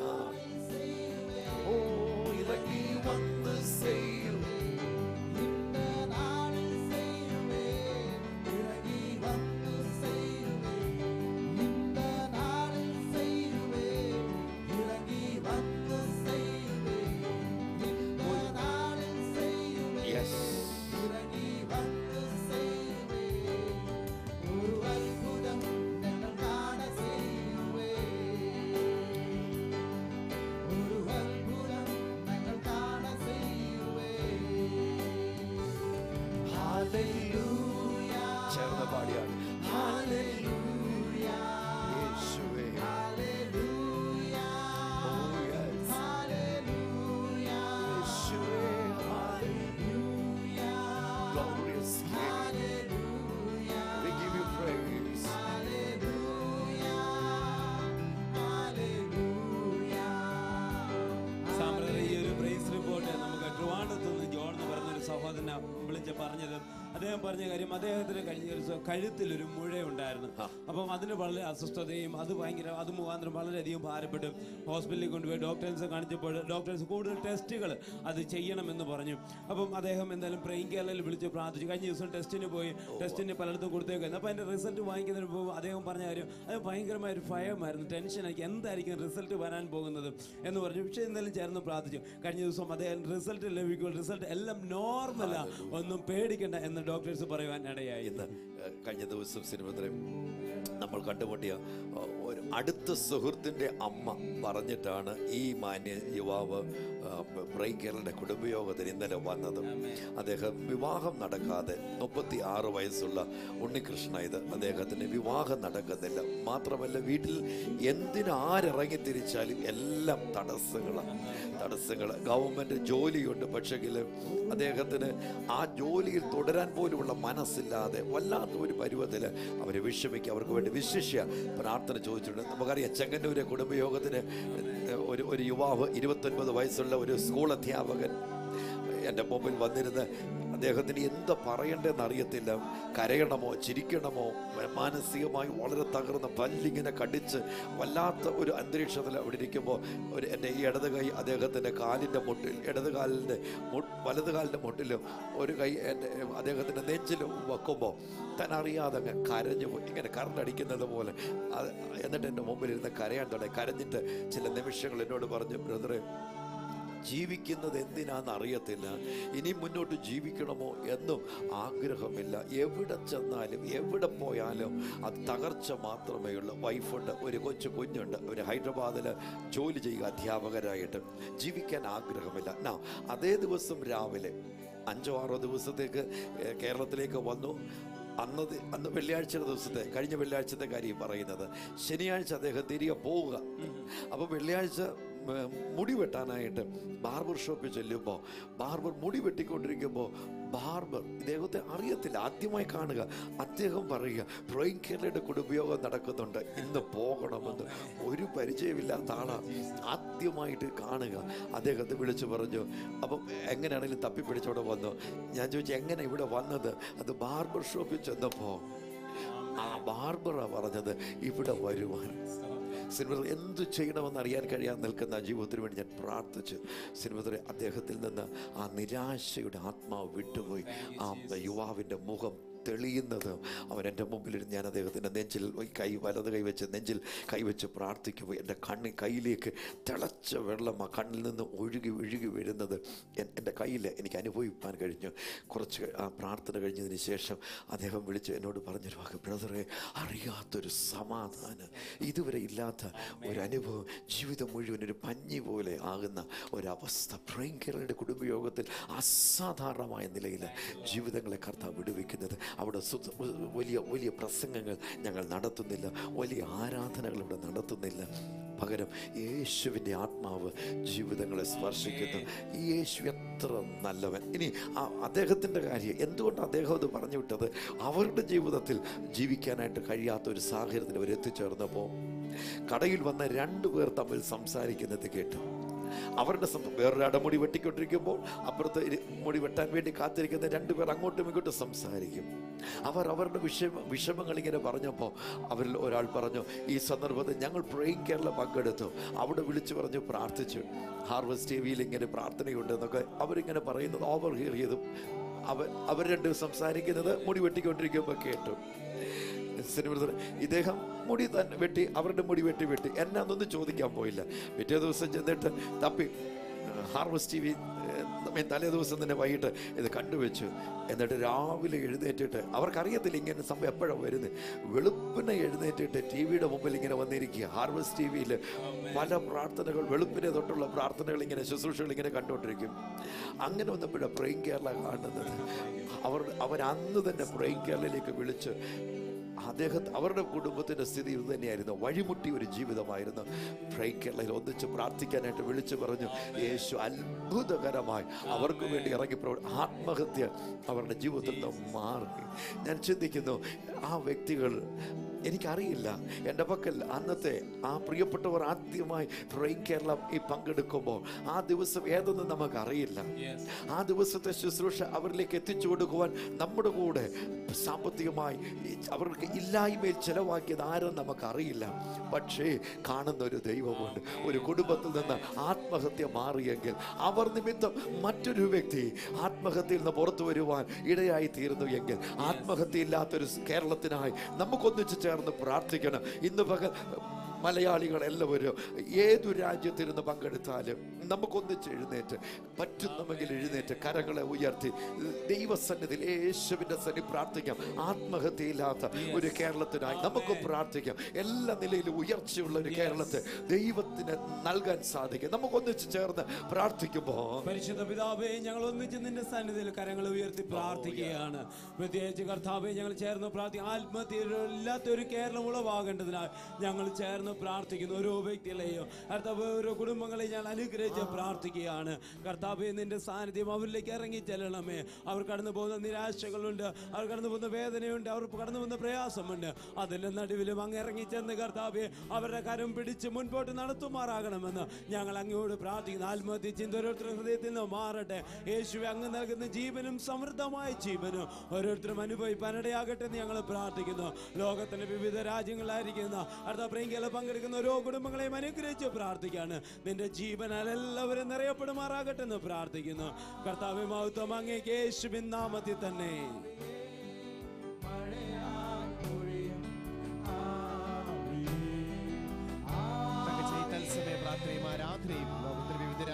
ഓ, ഇറങ്ങി വന്ന് ചെയ്യൂ. Yes. ചേർന്ന് പാടിയാണ് യേശുവേ. Oh, yes. യേശുവേ. Glorious King. We give you praise. സാമ്പ്രദായ ഈ ഒരു പ്രൈസ് റിപ്പോർട്ട് നമുക്ക് ട്രിവാൻഡത്ത് നിന്ന് ജോൺ എന്ന് പറയുന്ന ഒരു സഹോദരനെ വിളിച്ച് പറഞ്ഞത് അദ്ദേഹം പറഞ്ഞ കാര്യം അദ്ദേഹത്തിന് കഴിഞ്ഞ ഒരു ദിവസം കഴുത്തിൽ ഒരു മുഴ ഉണ്ടായിരുന്നു അപ്പം അതിന് വളരെ അസ്വസ്ഥതയും അത് ഭയങ്കര അത് മുഖാന്തരം വളരെയധികം ഭാരപ്പെട്ട് ഹോസ്പിറ്റലിൽ കൊണ്ടുപോയി ഡോക്ടേഴ്സ് കാണിച്ചപ്പോൾ ഡോക്ടേഴ്സ് കൂടുതൽ ടെസ്റ്റുകൾ അത് ചെയ്യണമെന്ന് പറഞ്ഞു അപ്പം അദ്ദേഹം എന്തായാലും ബ്രെയിൻ കേരളയിൽ വിളിച്ച് പ്രാർത്ഥിച്ചു കഴിഞ്ഞ ദിവസം ടെസ്റ്റിന് പോയി ടെസ്റ്റിന് പലയിടത്തും കൊടുത്തേക്കായിരുന്നു അപ്പോൾ അതിൻ്റെ റിസൾട്ട് വാങ്ങിക്കുന്നതിന് മുമ്പ് അദ്ദേഹം പറഞ്ഞ കാര്യം അത് ഭയങ്കരമായ ഒരു ഭയമായിരുന്നു ടെൻഷനായിരിക്കും എന്തായിരിക്കും റിസൾട്ട് വരാൻ പോകുന്നത് എന്ന് പറഞ്ഞു പക്ഷേ എന്തായാലും ചേർന്ന് പ്രാർത്ഥിച്ചു കഴിഞ്ഞ ദിവസം അദ്ദേഹം റിസൾട്ട് ലഭിക്കുമ്പോൾ റിസൾട്ട് എല്ലാം നോർമലാ ഒന്നും പേടിക്കണ്ട എന്ന് ഡോക്ടേഴ്സ് പറയുവാൻ ഇടയായി ഇന്ന് ഏഹ്, കഴിഞ്ഞ ദിവസം സിനിമത്തിലും നമ്മൾ കണ്ടുമുട്ടിയ ഏഹ്, ഒരു അടുത്ത സുഹൃത്തിൻ്റെ അമ്മ പറഞ്ഞിട്ടാണ് ഈ മാന്യ യുവാവ് ബ്രൈക്കറിൻ്റെ കുടുംബയോഗത്തിന് ഇന്നലെ വന്നത് അദ്ദേഹം വിവാഹം നടക്കാതെ മുപ്പത്തി ആറ് വയസ്സുള്ള ഉണ്ണികൃഷ്ണ ഇത് അദ്ദേഹത്തിന് വിവാഹം നടക്കുന്നില്ല മാത്രമല്ല വീട്ടിൽ എന്തിന് ആരിറങ്ങി തിരിച്ചാലും എല്ലാം തടസ്സങ്ങളാണ് തടസ്സങ്ങൾ ഗവൺമെൻറ് ജോലിയുണ്ട് പക്ഷെങ്കിൽ അദ്ദേഹത്തിന് ആ ജോലിയിൽ തുടരാൻ പോലുമുള്ള മനസ്സില്ലാതെ വല്ലാത്ത ഒരു പരുവത്തിൽ അവർ വിഷമിക്കുക അവർക്ക് വേണ്ടി വിശിഷ്യ പ്രാർത്ഥന ചോദിച്ചിട്ടുണ്ട് നമുക്കറിയാം ചെങ്ങന്നൂരെ കുടുംബയോഗത്തിന് ഒരു ഒരു യുവാവ് ഇരുപത്തൊൻപത് വയസ്സുള്ള ഒരു സ്കൂൾ അധ്യാപകൻ എൻ്റെ മുമ്പിൽ വന്നിരുന്ന് അദ്ദേഹത്തിന് എന്താ പറയണ്ടെന്ന് അറിയത്തില്ല കരയണമോ ചിരിക്കണമോ മാനസികമായി വളരെ തകർന്ന പല്ലിങ്ങനെ കടിച്ച് വല്ലാത്ത ഒരു അന്തരീക്ഷത്തിൽ അവിടെ ഇരിക്കുമ്പോൾ ഒരു എൻ്റെ ഈ ഇടത് കൈ അദ്ദേഹത്തിൻ്റെ കാലിൻ്റെ മുട്ടിൽ ഇടത് കാലിൻ്റെ മു വലത് കാലിൻ്റെ മുട്ടിലും ഒരു കൈ എൻ്റെ അദ്ദേഹത്തിൻ്റെ നെഞ്ചിലും വെക്കുമ്പോൾ താൻ അറിയാതെ അങ്ങ് കരഞ്ഞു പോയി ഇങ്ങനെ കറണ്ടടിക്കുന്നത് പോലെ അത് എന്നിട്ട് എൻ്റെ മുമ്പിൽ ഇരുന്ന് കരയാൻ തുടങ്ങി കരഞ്ഞിട്ട് ചില നിമിഷങ്ങൾ എന്നോട് പറഞ്ഞു ബ്രദറെ ജീവിക്കുന്നത് എന്തിനാന്ന് അറിയത്തില്ല ഇനി മുന്നോട്ട് ജീവിക്കണമോ എന്നും ആഗ്രഹമില്ല എവിടെ ചെന്നാലും എവിടെ പോയാലും അത് തകർച്ച മാത്രമേ ഉള്ളൂ വൈഫുണ്ട് ഒരു കൊച്ചു കുഞ്ഞുണ്ട് ഒരു ഹൈദരാബാദിൽ ജോലി ചെയ്യുക അധ്യാപകരായിട്ട് ജീവിക്കാൻ ആഗ്രഹമില്ല നാ അതേ ദിവസം രാവിലെ അഞ്ചോ ആറോ ദിവസത്തേക്ക് ഏഹ്, കേരളത്തിലേക്ക് വന്നു അന്ന് ദി- അന്ന് വെള്ളിയാഴ്ചയുടെ ദിവസത്തെ കഴിഞ്ഞ വെള്ളിയാഴ്ചത്തെ കാര്യം പറയുന്നത് ശനിയാഴ്ച അദ്ദേഹം തിരികെ പോവുക അപ്പോൾ വെള്ളിയാഴ്ച ഉം, മുടി വെട്ടാനായിട്ട് ബാർബർ ഷോപ്പിൽ ചെല്ലുമ്പോൾ ബാർബർ മുടി വെട്ടിക്കൊണ്ടിരിക്കുമ്പോൾ ബാർബർ ഇദ്ദേഹത്തെ അറിയത്തില്ല ആദ്യമായി കാണുക അദ്ദേഹം പറയുക ഡ്രോയിങ് കേരളയുടെ കുടുംബയോഗം നടക്കുന്നുണ്ട് ഇന്ന് പോകണമെന്ന് ഒരു പരിചയമില്ലാത്ത ആളാണ് ആദ്യമായിട്ട് കാണുക അദ്ദേഹത്തെ വിളിച്ചു പറഞ്ഞു അപ്പം എങ്ങനെയാണെങ്കിലും തപ്പിപ്പിടിച്ചോടെ വന്നു ഞാൻ ചോദിച്ചു എങ്ങനെ ഇവിടെ വന്നത് അത് ബാർബർ ഷോപ്പിൽ ചെന്നപ്പോൾ ആ ബാർബറ പറഞ്ഞത് ഇവിടെ വരുവാൻ സിനിമ എന്തു ചെയ്യണമെന്ന് അറിയാൻ കഴിയാതെ നിൽക്കുന്ന ആ ജീവിതത്തിന് വേണ്ടി ഞാൻ പ്രാർത്ഥിച്ചു സിനിമ അദ്ദേഹത്തിൽ നിന്ന് ആ നിരാശയുടെ ആത്മാവ് വിട്ടുപോയി ആ യുവാവിൻ്റെ മുഖം തെളിയുന്നത് അവൻ എൻ്റെ മുമ്പിലിരുന്ന് ഞാൻ അദ്ദേഹത്തിൻ്റെ നെഞ്ചിൽ ഈ കൈ വലത് കൈവച്ച് നെഞ്ചിൽ കൈവച്ച് പ്രാർത്ഥിക്കുമ്പോൾ എൻ്റെ കണ്ണിൽ കയ്യിലേക്ക് തിളച്ച വെള്ളം ആ കണ്ണിൽ നിന്ന് ഒഴുകി ഒഴുകി വീഴുന്നത് എൻ- എൻ്റെ കയ്യിൽ എനിക്ക് അനുഭവിപ്പാൻ കഴിഞ്ഞു കുറച്ച് ആ പ്രാർത്ഥന കഴിഞ്ഞതിന് ശേഷം അദ്ദേഹം വിളിച്ച് എന്നോട് പറഞ്ഞൊരു വാക്ക് ബ്രദറെ അറിയാത്തൊരു സമാധാനം ഇതുവരെ ഇല്ലാത്ത ഒരു അനുഭവം ജീവിതം മുഴുവൻ ഒരു പഞ്ഞി പോലെ ആകുന്ന ഒരവസ്ഥ ഭയങ്കരയുടെ കുടുംബയോഗത്തിൽ അസാധാരണമായ നിലയിൽ ജീവിതങ്ങളെ കർത്താവ് വിടുവിക്കുന്നത് അവിടെ സു- വലിയ വലിയ പ്രസംഗങ്ങൾ ഞങ്ങൾ നടത്തുന്നില്ല വലിയ ആരാധനകൾ ഇവിടെ നടത്തുന്നില്ല പകരം യേശുവിൻ്റെ ആത്മാവ് ജീവിതങ്ങളെ സ്പർശിക്കുന്നു ഈ യേശു എത്ര നല്ലവൻ ഇനി ആ അദ്ദേഹത്തിൻ്റെ കാര്യം എന്തുകൊണ്ട് അദ്ദേഹം അത് പറഞ്ഞു വിട്ടത് അവരുടെ ജീവിതത്തിൽ ജീവിക്കാനായിട്ട് കഴിയാത്ത ഒരു സാഹചര്യത്തിൽ അവർ എത്തിച്ചേർന്നപ്പോൾ കടയിൽ വന്ന രണ്ടു പേർ തമ്മിൽ സംസാരിക്കുന്നത് കേട്ടു അവരുടെ സം- വേറൊരാടെ മുടി വെട്ടിക്കൊണ്ടിരിക്കുമ്പോൾ അപ്പുറത്ത് ഇരി- മുടി വെട്ടാൻ വേണ്ടി കാത്തിരിക്കുന്ന രണ്ടുപേർ അങ്ങോട്ടും ഇങ്ങോട്ടും സംസാരിക്കും അവർ അവരുടെ വിഷമ വിഷമങ്ങൾ ഇങ്ങനെ പറഞ്ഞപ്പോൾ അവരിൽ ഒരാൾ പറഞ്ഞു ഈ സന്ദർഭത്തിൽ ഞങ്ങൾ പ്രേയിങ് കേരള പങ്കെടുത്തു അവിടെ വിളിച്ചു പറഞ്ഞു പ്രാർത്ഥിച്ചു ഹാർവസ്റ്റ് ടി വിയിൽ ഇങ്ങനെ പ്രാർത്ഥനയുണ്ട് എന്നൊക്കെ അവരിങ്ങനെ പറയുന്നത് ഓവർ ഹിയർ ചെയ്തും അവർ അവർ രണ്ടും സംസാരിക്കുന്നത് മുടി വെട്ടിക്കൊണ്ടിരിക്കുമ്പോൾ കേട്ടു സിനിമ ഇദ്ദേഹം മുടി തന്നെ വെട്ടി അവരുടെ മുടി വെട്ടി വെട്ടി എന്നെ അതൊന്നും ചോദിക്കാൻ പോയില്ല പിറ്റേ ദിവസം ചെന്നിട്ട് തപ്പി ഹാർവസ്റ്റ് ടി വി തലേ ദിവസം തന്നെ വൈകിട്ട് ഇത് കണ്ടുവെച്ചു എന്നിട്ട് രാവിലെ എഴുന്നേറ്റിട്ട് അവർക്കറിയത്തില്ല ഇങ്ങനെ സംഭവം എപ്പോഴാണ് വരുന്നത് വെളുപ്പിനെ എഴുന്നേറ്റിട്ട് ടി വിയുടെ മുമ്പിൽ ഇങ്ങനെ വന്നിരിക്കുക ഹാർവസ്റ്റ് ടി വിയിൽ പല പ്രാർത്ഥനകൾ വെളുപ്പിനെ തൊട്ടുള്ള പ്രാർത്ഥനകൾ ഇങ്ങനെ ശുശ്രൂഷകൾ ഇങ്ങനെ കണ്ടുകൊണ്ടിരിക്കും അങ്ങനെ വന്നപ്പോഴാണ് പ്രേം കേരള കാണുന്നത് അവർ അവർ അന്ന് തന്നെ പ്രേം കേരളയിലേക്ക് വിളിച്ച് അദ്ദേഹത്തെ അവരുടെ കുടുംബത്തിന്റെ സ്ഥിതി ഇത് തന്നെയായിരുന്നു വഴിമുട്ടി ഒരു ജീവിതമായിരുന്നു പ്രൈ കേരളയിൽ ഒന്നിച്ച് പ്രാർത്ഥിക്കാനായിട്ട് വിളിച്ചു പറഞ്ഞു യേശു അത്ഭുതകരമായി അവർക്ക് വേണ്ടി ഇറങ്ങി പ്രവർ ആത്മഹത്യ അവരുടെ ജീവിതത്തിൽ നിന്ന് മാറി ഞാൻ ചിന്തിക്കുന്നു ആ വ്യക്തികൾ എനിക്കറിയില്ല എൻ്റെ പക്കൽ അന്നത്തെ ആ പ്രിയപ്പെട്ടവർ ആദ്യമായി ട്രെയിൻ കേരളം ഈ പങ്കെടുക്കുമ്പോൾ ആ ദിവസം ഏതൊന്നും നമുക്കറിയില്ല ആ ദിവസത്തെ ശുശ്രൂഷ അവരിലേക്ക് എത്തിച്ചു കൊടുക്കുവാൻ നമ്മുടെ കൂടെ സാമ്പത്തികമായി ഈ അവർക്ക് ഇല്ലായ്മയിൽ ചെലവാക്കിയത് ആരും നമുക്കറിയില്ല പക്ഷേ കാണുന്ന ഒരു ദൈവമുണ്ട് ഒരു കുടുംബത്തിൽ നിന്ന് ആത്മഹത്യ മാറിയെങ്കിൽ അവർ നിമിത്തം മറ്റൊരു വ്യക്തി ആത്മഹത്യയിൽ നിന്ന് പുറത്തു വരുവാൻ ഇടയായി തീർന്നു എങ്കിൽ ആത്മഹത്യയില്ലാത്തൊരു കേരളത്തിനായി നമുക്കൊന്നിച്ച് ചേർന്ന് പ്രാർത്ഥിക്കണം ഇന്ന് പകൽ മലയാളികൾ എല്ലാവരും ഏതു രാജ്യത്തിരുന്ന് പങ്കെടുത്താലും നമുക്കൊന്നിച്ച് എഴുന്നേറ്റ് പറ്റുന്നുമെങ്കിൽ എഴുന്നേറ്റ് കരങ്ങളെ ഉയർത്തി ദൈവസന്നിധിയിൽ യേശുവിൻ്റെ സന്നി പ്രാർത്ഥിക്കാം ആത്മഹത്യയില്ലാത്ത ഒരു കേരളത്തിനായി നമുക്ക് പ്രാർത്ഥിക്കാം എല്ലാ നിലയിലും ഉയർച്ചയുള്ള ഒരു കേരളത്തെ ദൈവത്തിന് നൽകാൻ സാധിക്കും നമുക്കൊന്നിച്ച് ചേർന്ന് പ്രാർത്ഥിക്കുമ്പോൾ പരിശുദ്ധ പിതാവേ ഞങ്ങൾ ഒന്നിച്ച് നിന്റെ സന്നിധിയിൽ കരങ്ങൾ ഉയർത്തി പ്രാർത്ഥിക്കുകയാണ് പ്രത്യേകിച്ച് കർത്താവെ ഞങ്ങൾ ചേർന്ന് പ്രാർത്ഥിക്കും ആത്മഹത്യയില്ലാത്ത ഒരു കേരളം ഉളവാകേണ്ടതിനാൽ ഞങ്ങൾ ചേർന്ന് പ്രാർത്ഥിക്കുന്നു ഓരോ വ്യക്തികളെയും കർത്താവ് ഓരോ കുടുംബങ്ങളെയും ഞങ്ങൾ അനുഗ്രഹിച്ച് പ്രാർത്ഥിക്കുകയാണ് കർത്താവെ നിന്റെ സാന്നിധ്യം അവരിലേക്ക് ഇറങ്ങി ചെല്ലണമേ അവർ കടന്നു പോകുന്ന നിരാശകളുണ്ട് അവർ കടന്നു പോകുന്ന വേദനയുണ്ട് അവർ കടന്നു പോകുന്ന പ്രയാസമുണ്ട് അതിൻ്റെ നടുവിലും അങ്ങ് ഇറങ്ങി ചെന്ന് കർത്താവെ അവരുടെ കരം പിടിച്ച് മുൻപോട്ട് നടത്തുമാറാകണമെന്ന് ഞങ്ങൾ അങ്ങോട് പ്രാർത്ഥിക്കുന്നു ആത്മഹത്യ ചിന്ത ഓരോരുത്തരുടെ ഹൃദയത്തിൽ നിന്ന് മാറട്ടെ യേശുവെ അങ്ങ് നൽകുന്ന ജീവനും സമൃദ്ധമായ ജീവനും ഓരോരുത്തരും അനുഭവിപ്പാൻ ഇടയാകട്ടെ എന്ന് ഞങ്ങൾ പ്രാർത്ഥിക്കുന്നു ലോകത്തിന്റെ വിവിധ രാജ്യങ്ങളിലായിരിക്കുന്ന അടുത്ത പ്രിയങ്കല പങ്കെടുക്കുന്ന ഓരോ കുടുംബങ്ങളെയും അനുഗ്രഹിച്ച് പ്രാർത്ഥിക്കാണ് നിന്റെ ജീവനാൽ എല്ലാവരും നിറയപ്പെടുമാറാകട്ടെ എന്ന് പ്രാർത്ഥിക്കുന്നു കർത്താവ് മഹത്വം അങ്ങേക്ക് യേശുവിൻ നാമത്തിൽ തന്നെ തങ്കച്ചി തത്സമയ പ്രാർത്ഥനയും ആരാധനയും ലോകത്തിന്റെ വിവിധ രാജ്യങ്ങളിൽ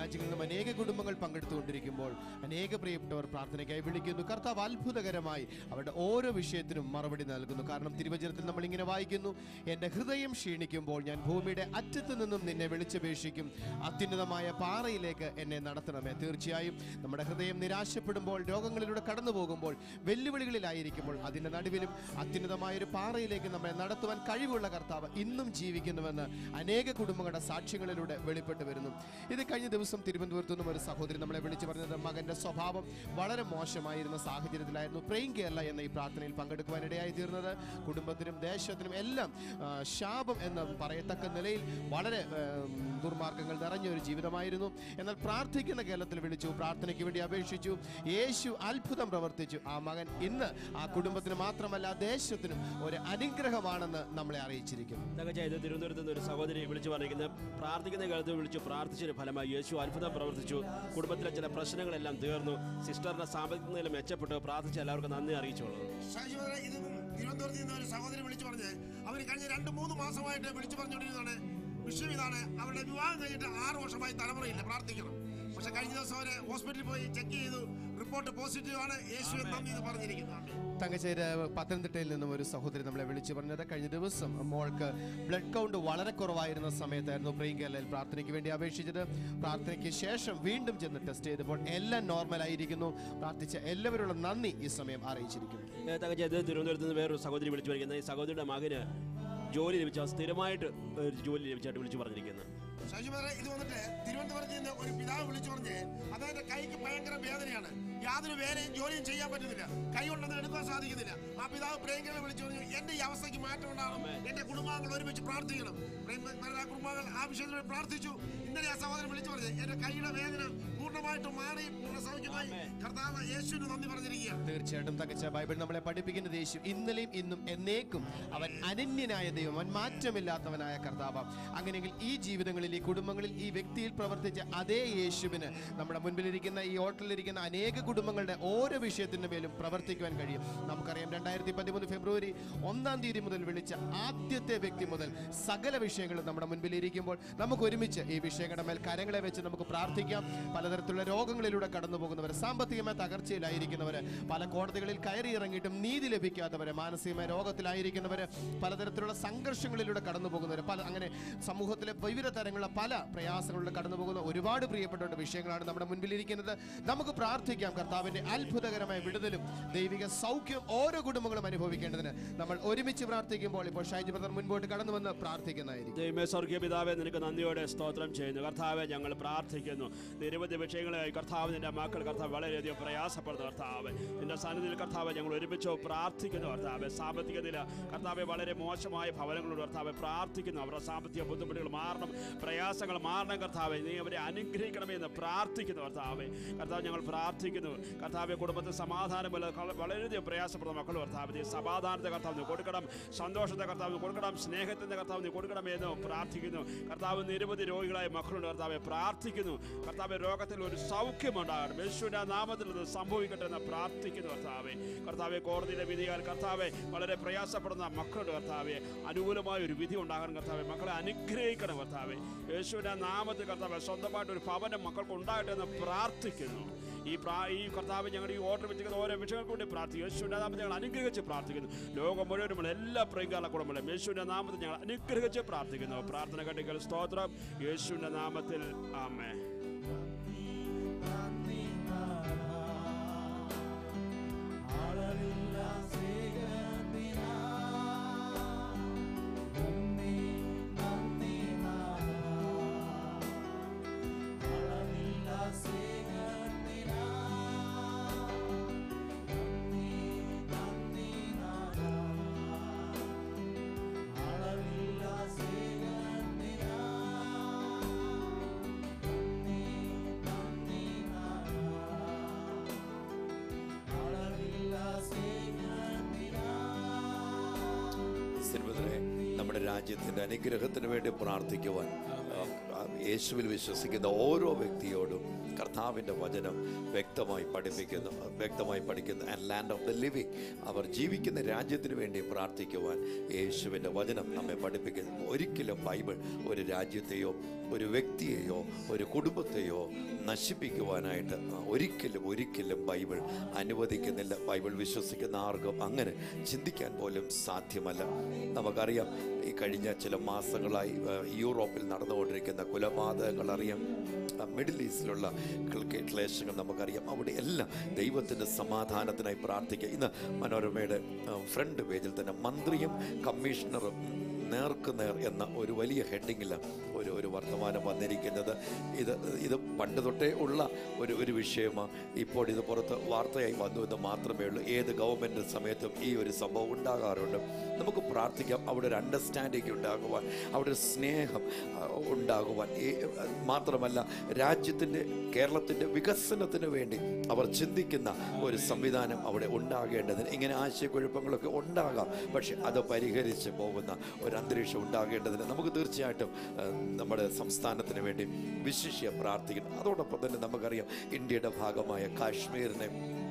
രാജ്യങ്ങളിൽ നിന്നും അനേക കുടുംബങ്ങൾ പങ്കെടുത്തുകൊണ്ടിരിക്കുമ്പോൾ അനേക പ്രിയപ്പെട്ടവർ പ്രാർത്ഥനയ്ക്കായി വിളിക്കുന്നു കർത്താവ് അത്ഭുതകരമായി അവരുടെ ഓരോ വിഷയത്തിനും മറുപടി നൽകുന്നു കാരണം തിരുവചനത്തിൽ നമ്മൾ ഇങ്ങനെ വായിക്കുന്നു എൻ്റെ ഹൃദയം ക്ഷീണിക്കുമ്പോൾ ഞാൻ ഭൂമിയുടെ അറ്റത്ത് നിന്നും നിന്നെ വിളിച്ചപേക്ഷിക്കും അത്യുന്നതമായ പാറയിലേക്ക് എന്നെ നടത്തണമേ തീർച്ചയായും നമ്മുടെ ഹൃദയം നിരാശപ്പെടുമ്പോൾ രോഗങ്ങളിലൂടെ കടന്നു പോകുമ്പോൾ വെല്ലുവിളികളിലായിരിക്കുമ്പോൾ അതിൻ്റെ നടുവിലും അത്യുന്നതമായ ഒരു പാറയിലേക്ക് നമ്മെ നടത്തുവാൻ കഴിവുള്ള കർത്താവ് ഇന്നും ജീവിക്കുന്നുവെന്ന് അനേക കുടുംബങ്ങളുടെ സാക്ഷ്യങ്ങളിലൂടെ വെളിപ്പെട്ട് വരുന്നു ഇത് കഴിഞ്ഞ ദിവസം തിരുവനന്തപുരത്തു നിന്നും ഒരു സഹോദരി നമ്മളെ വിളിച്ചു പറഞ്ഞത് മകന്റെ സ്വഭാവം വളരെ മോശമായിരുന്ന സാഹചര്യത്തിലായിരുന്നു പ്രേം കേരള എന്ന ഈ പ്രാർത്ഥനയിൽ പങ്കെടുക്കുവാനിടയായി തീർന്നത് കുടുംബത്തിനും ദേശത്തിനും എല്ലാം ആ, ശാപം എന്ന് പറയത്തക്ക നിലയിൽ വളരെ ആ, ദുർമാർഗങ്ങൾ നിറഞ്ഞ ഒരു ജീവിതമായിരുന്നു എന്നാൽ പ്രാർത്ഥിക്കുന്ന കേരളത്തിൽ വിളിച്ചു പ്രാർത്ഥനയ്ക്ക് വേണ്ടി അപേക്ഷിച്ചു യേശു അത്ഭുതം പ്രവർത്തിച്ചു ആ മകൻ ഇന്ന് ആ കുടുംബത്തിന് മാത്രമല്ല ആ ദേശത്തിനും ഒരു അനുഗ്രഹമാണെന്ന് നമ്മളെ അറിയിച്ചിരിക്കുന്നു തകച്ച ഇത് തിരുവനന്തപുരത്ത് നിന്ന് ഒരു സഹോദരി വിളിച്ചു പറഞ്ഞിരിക്കുന്നത് പ്രാർത്ഥിക്കുന്ന കാലത്ത് വിളിച്ചു പ്രാർത്ഥിച്ചതിന് ഫലമായി യേശു അത്ഭുതം പ്രവർത്തിച്ചു കുടുംബത്തിലെ ചില പ്രശ്നങ്ങളെല്ലാം തീർന്നു സിസ്റ്ററിന്റെ സാമ്പത്തിക നില മെച്ചപ്പെട്ടു പ്രാർത്ഥിച്ച എല്ലാവർക്കും നന്ദി അറിയിച്ചോളൂ ഷാജിമാരെ ഇത് തിരുവനന്തപുരത്ത് നിന്ന് ഒരു സഹോദരി വിളിച്ചു പറഞ്ഞ് അവർ കഴിഞ്ഞ രണ്ട് മൂന്ന് മാസമായിട്ട് വിളിച്ചു പറഞ്ഞുകൊണ്ടിരുന്നതാണ് വിഷയം ഇതാണ് അവരുടെ വിവാഹം കഴിഞ്ഞിട്ട് ആറ് വർഷമായി തലമുറയില്ല പ്രാർത്ഥിക്കണം പക്ഷെ കഴിഞ്ഞ ദിവസം അവര് ഹോസ്പിറ്റലിൽ പോയി ചെക്ക് ചെയ്തു റിപ്പോർട്ട് പോസിറ്റീവ് ആണ് യേശുവെ നന്ദി എന്ന് പറഞ്ഞിരിക്കുന്നത് തങ്കശ്ശേരി പത്തനംതിട്ടയിൽ നിന്നും ഒരു സഹോദരി നമ്മളെ വിളിച്ചു പറഞ്ഞത് കഴിഞ്ഞ ദിവസം മോൾക്ക് ബ്ലഡ് കൗണ്ട് വളരെ കുറവായിരുന്ന സമയത്തായിരുന്നു പ്രിയങ്കലയിൽ പ്രാർത്ഥനയ്ക്ക് വേണ്ടി അപേക്ഷിച്ചത് പ്രാർത്ഥനയ്ക്ക് ശേഷം വീണ്ടും ചെന്ന് ടെസ്റ്റ് ചെയ്തപ്പോൾ എല്ലാം നോർമൽ ആയിരിക്കുന്നു പ്രാർത്ഥിച്ച എല്ലാവരോടും നന്ദി ഈ സമയം അറിയിച്ചിരിക്കുന്നു തകച്ച ഇത് തിരുവനന്തപുരത്ത് നിന്ന് വേറൊരു സഹോദരി വിളിച്ചു പറഞ്ഞിരിക്കുന്നത് ഈ സഹോദരിയുടെ മകന് ജോലി ലഭിച്ച സ്ഥിരമായിട്ട് ഒരു ജോലി ലഭിച്ചായിട്ട് വിളിച്ചു പറഞ്ഞിരിക്കുന്നത് ഷാജിമാരെ ഇത് വന്നിട്ട് തിരുവനന്തപുരത്ത് നിന്ന് ഒരു പിതാവ് വിളിച്ചു പറഞ്ഞ് അദ്ദേഹത്തിന്റെ കൈക്ക് ഭയങ്കര വേദനയാണ് യാതൊരു വേലയും ജോലിയും ചെയ്യാൻ പറ്റുന്നില്ല കൈ കൊണ്ടൊന്നും എടുക്കാൻ സാധിക്കുന്നില്ല ആ പിതാവ് പ്രിയങ്കരെ വിളിച്ചു പറഞ്ഞു എന്റെ ഈ അവസ്ഥയ്ക്ക് മാറ്റം ഉണ്ടാകണം എന്റെ കുടുംബാംഗങ്ങൾ ഒരുമിച്ച് പ്രാർത്ഥിക്കണം പ്രിയങ്കര കുടുംബാംഗങ്ങൾ ആ വിഷയത്തിൽ വേണ്ടി പ്രാർത്ഥിച്ചു ഇന്നലെ ആ സഹോദരൻ വിളിച്ചു പറഞ്ഞു എന്റെ കൈയുടെ വേദന പൂർണ്ണമായിട്ടും മാറി പൂർണ്ണ സൗഖ്യമായി കർത്താവ് യേശുവിന് നന്ദി പറഞ്ഞിരിക്കുകയാണ് തീർച്ചയായിട്ടും തകച്ച ബൈബിൾ നമ്മളെ പഠിപ്പിക്കുന്നത് യേശു ഇന്നലെയും ഇന്നും എന്നേക്കും അവൻ അനന്യനായ ദൈവം അവൻ മാറ്റമില്ലാത്തവനായ കർത്താവ് അങ്ങനെയെങ്കിൽ ഈ ജീവിതങ്ങളിൽ ഈ കുടുംബങ്ങളിൽ ഈ വ്യക്തിയിൽ പ്രവർത്തിച്ച അതേ യേശുവിന് നമ്മുടെ മുൻപിലിരിക്കുന്ന ഈ ഹോട്ടലിലിരിക്കുന്ന അനേക കുടുംബങ്ങളുടെ ഓരോ വിഷയത്തിൻ്റെ മേലും പ്രവർത്തിക്കുവാൻ കഴിയും നമുക്കറിയാം രണ്ടായിരത്തി പതിമൂന്ന് ഫെബ്രുവരി ഒന്നാം തീയതി മുതൽ വിളിച്ച ആദ്യത്തെ വ്യക്തി മുതൽ സകല വിഷയങ്ങളും നമ്മുടെ മുൻപിൽ ഇരിക്കുമ്പോൾ നമുക്ക് ഒരുമിച്ച് ഈ വിഷയങ്ങളുടെ മേൽ കരങ്ങളെ വെച്ച് നമുക്ക് പ്രാർത്ഥിക്കാം പലതരത്തിലുള്ള രോഗങ്ങളിലൂടെ കടന്നു പോകുന്നവർ സാമ്പത്തികമായ തകർച്ചയിലായിരിക്കുന്നവർ പല കോടതികളിൽ കയറി ഇറങ്ങിയിട്ടും നീതി ലഭിക്കാത്തവർ മാനസികമായ രോഗത്തിലായിരിക്കുന്നവർ പലതരത്തിലുള്ള സംഘർഷങ്ങളിലൂടെ കടന്നു പോകുന്നവർ പല അങ്ങനെ സമൂഹത്തിലെ വിവിധ തരങ്ങളുള്ള പല പ്രയാസങ്ങളിലൂടെ കടന്നു പോകുന്ന ഒരുപാട് പ്രിയപ്പെട്ട വിഷയങ്ങളാണ് നമ്മുടെ മുൻപിലിരിക്കുന്നത് നമുക്ക് പ്രാർത്ഥിക്കാം കർത്താവിന്റെ അത്ഭുതകരമായ വിടുതലും ദൈവിക സൗഖ്യം ഓരോ കുടുംബങ്ങളും അനുഭവിക്കേണ്ടതിന് നമ്മൾ ഒരുമിച്ച് പ്രാർത്ഥിക്കുമ്പോൾ ഇപ്പോൾ ഷൈജി ബ്രദർ മുൻപോട്ട് കടന്നു വന്ന് പ്രാർത്ഥിക്കുന്നതായിരിക്കും ദൈവമേ സ്വർഗീയ പിതാവെ നിനക്ക് നന്ദിയോടെ സ്തോത്രം ചെയ്യുന്നു കർത്താവെ ഞങ്ങൾ പ്രാർത്ഥിക്കുന്നു നിരവധി വിഷയങ്ങളായി കർത്താവ് നിന്റെ മക്കൾ കർത്താവ് വളരെയധികം പ്രയാസപ്പെടുന്നു കർത്താവ് നിന്റെ സന്നിധിയിൽ കർത്താവ് ഞങ്ങൾ ഒരുമിച്ച് പ്രാർത്ഥിക്കുന്നു കർത്താവ് സാമ്പത്തിക നില കർത്താവെ വളരെ മോശമായ ഭവനങ്ങളോട് കർത്താവ് പ്രാർത്ഥിക്കുന്നു അവരുടെ സാമ്പത്തിക ബുദ്ധിമുട്ടുകൾ മാറണം പ്രയാസങ്ങൾ മാറണം കർത്താവെ നീ അവരെ അനുഗ്രഹിക്കണമേ എന്ന് പ്രാർത്ഥിക്കുന്നു കർത്താവെ കർത്താവ് ഞങ്ങൾ പ്രാർത്ഥിക്കുന്നു കർത്താവെ കുടുംബത്തിൽ സമാധാനം വല്ല- വളരെയധികം പ്രയാസപ്പെടുന്ന മക്കൾ കർത്താവ് നീ സമാധാനത്തെ കർത്താവ് നീ കൊടുക്കണം സന്തോഷത്തെ കർത്താവ് നീ കൊടുക്കണം സ്നേഹത്തിന്റെ കർത്താവ് നീ കൊടുക്കണമേ എന്ന് പ്രാർത്ഥിക്കുന്നു കർത്താവ് നിരവധി രോഗികളായ മക്കളുണ്ട് കർത്താവെ പ്രാർത്ഥിക്കുന്നു കർത്താവ് രോഗത്തിൽ ഒരു സൗഖ്യമുണ്ടാകണം യേശുവിന്റെ നാമത്തിൽ ഇത് സംഭവിക്കട്ടെ എന്ന് പ്രാർത്ഥിക്കുന്നു കർത്താവെ കർത്താവെ കോടതിയിലെ വിധിയാൽ കർത്താവെ വളരെ പ്രയാസപ്പെടുന്ന മക്കളുടെ കർത്താവെ അനുകൂലമായ ഒരു വിധി ഉണ്ടാകണം കർത്താവെ മക്കളെ അനുഗ്രഹിക്കണം കർത്താവെ യേശുവിന്റെ നാമത്തിൽ കർത്താവെ സ്വന്തമായിട്ട് ഒരു ഭവനം മക്കൾക്ക് ഉണ്ടാകട്ടെ എന്ന് പ്രാർത്ഥിക്കുന്നു ഈ പ്രാ ഈ കർത്താവ് ഞങ്ങളുടെ ഈ ഓർഡർ വെച്ചിരിക്കുന്ന ഓരോ വിഷയങ്ങൾക്ക് വേണ്ടി പ്രാർത്ഥിക്കും യേശുവിന്റെ നാമത്തിൽ ഞങ്ങൾ അനുഗ്രഹിച്ച് പ്രാർത്ഥിക്കുന്നു ലോകം മുഴുവനുമുള്ള എല്ലാ പ്രിയങ്കാല കുടുംബങ്ങളും യേശുവിന്റെ നാമത്തിൽ ഞങ്ങൾ അനുഗ്രഹിച്ച് പ്രാർത്ഥിക്കുന്നു പ്രാർത്ഥന കണ്ടിക്കൽ സ്തോത്രം യേശുവിന്റെ നാമത്തിൽ ആമേ സിനിമകളെ നമ്മുടെ രാജ്യത്തിന്റെ അനുഗ്രഹത്തിന് വേണ്ടി പ്രാർത്ഥിക്കുവാൻ ആ, ആ, യേശുവിൽ വിശ്വസിക്കുന്ന ഓരോ വ്യക്തിയോടും കർത്താവിൻ്റെ വചനം വ്യക്തമായി പഠിപ്പിക്കുന്നു വ്യക്തമായി പഠിക്കുന്നു and land of the living അവർ ജീവിക്കുന്ന രാജ്യത്തിന് വേണ്ടി പ്രാർത്ഥിക്കുവാൻ യേശുവിൻ്റെ വചനം നമ്മെ പഠിപ്പിക്കുന്നു ഒരിക്കലും ബൈബിൾ ഒരു രാജ്യത്തെയോ ഒരു വ്യക്തിയെയോ ഒരു കുടുംബത്തെയോ നശിപ്പിക്കുവാനായിട്ട് ഒരിക്കലും ഒരിക്കലും ബൈബിൾ അനുവദിക്കുന്നില്ല ബൈബിൾ വിശ്വസിക്കുന്ന ആർക്കും അങ്ങനെ ചിന്തിക്കാൻ പോലും സാധ്യമല്ല നമുക്കറിയാം ഈ കഴിഞ്ഞ ചില മാസങ്ങളായി ആ, യൂറോപ്പിൽ നടന്നുകൊണ്ടിരിക്കുന്ന കുലപാതകങ്ങൾ അറിയാം ആ, മിഡിൽ ഈസ്റ്റിലുള്ള ക്ല- ക്ലേശങ്ങൾ നമുക്കറിയാം അവിടെ എല്ലാം ദൈവത്തിൻ്റെ സമാധാനത്തിനായി പ്രാർത്ഥിക്കുക ഇന്ന് മനോരമയുടെ ആ, ഫ്രണ്ട് പേജിൽ തന്നെ മന്ത്രിയും കമ്മീഷണറും നേർക്ക് നേർ എന്ന ഒരു വലിയ ഹെഡിങ്ങിൽ ഒരു ഒരു വർത്തമാനം വന്നിരിക്കുന്നത് ഇത് ഇത് പണ്ട് തൊട്ടേ ഉള്ള ഒരു ഒരു വിഷയമാണ് ഇപ്പോൾ ഇത് പുറത്ത് വാർത്തയായി വന്നു എന്ന് മാത്രമേ ഉള്ളൂ ഏത് ഗവൺമെൻറ് സമയത്തും ഈ ഒരു സംഭവം ഉണ്ടാകാറുണ്ട് നമുക്ക് പ്രാർത്ഥിക്കാം അവിടെ ഒരു അണ്ടർസ്റ്റാൻഡിങ് ഉണ്ടാകുവാൻ അവിടെ ഒരു സ്നേഹം ആ, ഉണ്ടാകുവാൻ ഈ മാത്രമല്ല രാജ്യത്തിൻ്റെ കേരളത്തിൻ്റെ വികസനത്തിന് വേണ്ടി അവർ ചിന്തിക്കുന്ന ഒരു സംവിധാനം അവിടെ ഉണ്ടാകേണ്ടതിന് ഇങ്ങനെ ആശയക്കുഴപ്പങ്ങളൊക്കെ ഉണ്ടാകാം പക്ഷെ അത് പരിഹരിച്ച് പോകുന്ന ഒരു അന്തരീക്ഷം ഉണ്ടാകേണ്ടതിന് നമുക്ക് തീർച്ചയായിട്ടും ആ, നമ്മുടെ സംസ്ഥാനത്തിന് വേണ്ടി വിശിഷ്യ പ്രാർത്ഥിക്കണം അതോടൊപ്പം തന്നെ നമുക്കറിയാം ഇന്ത്യയുടെ ഭാഗമായ കാശ്മീരിനെ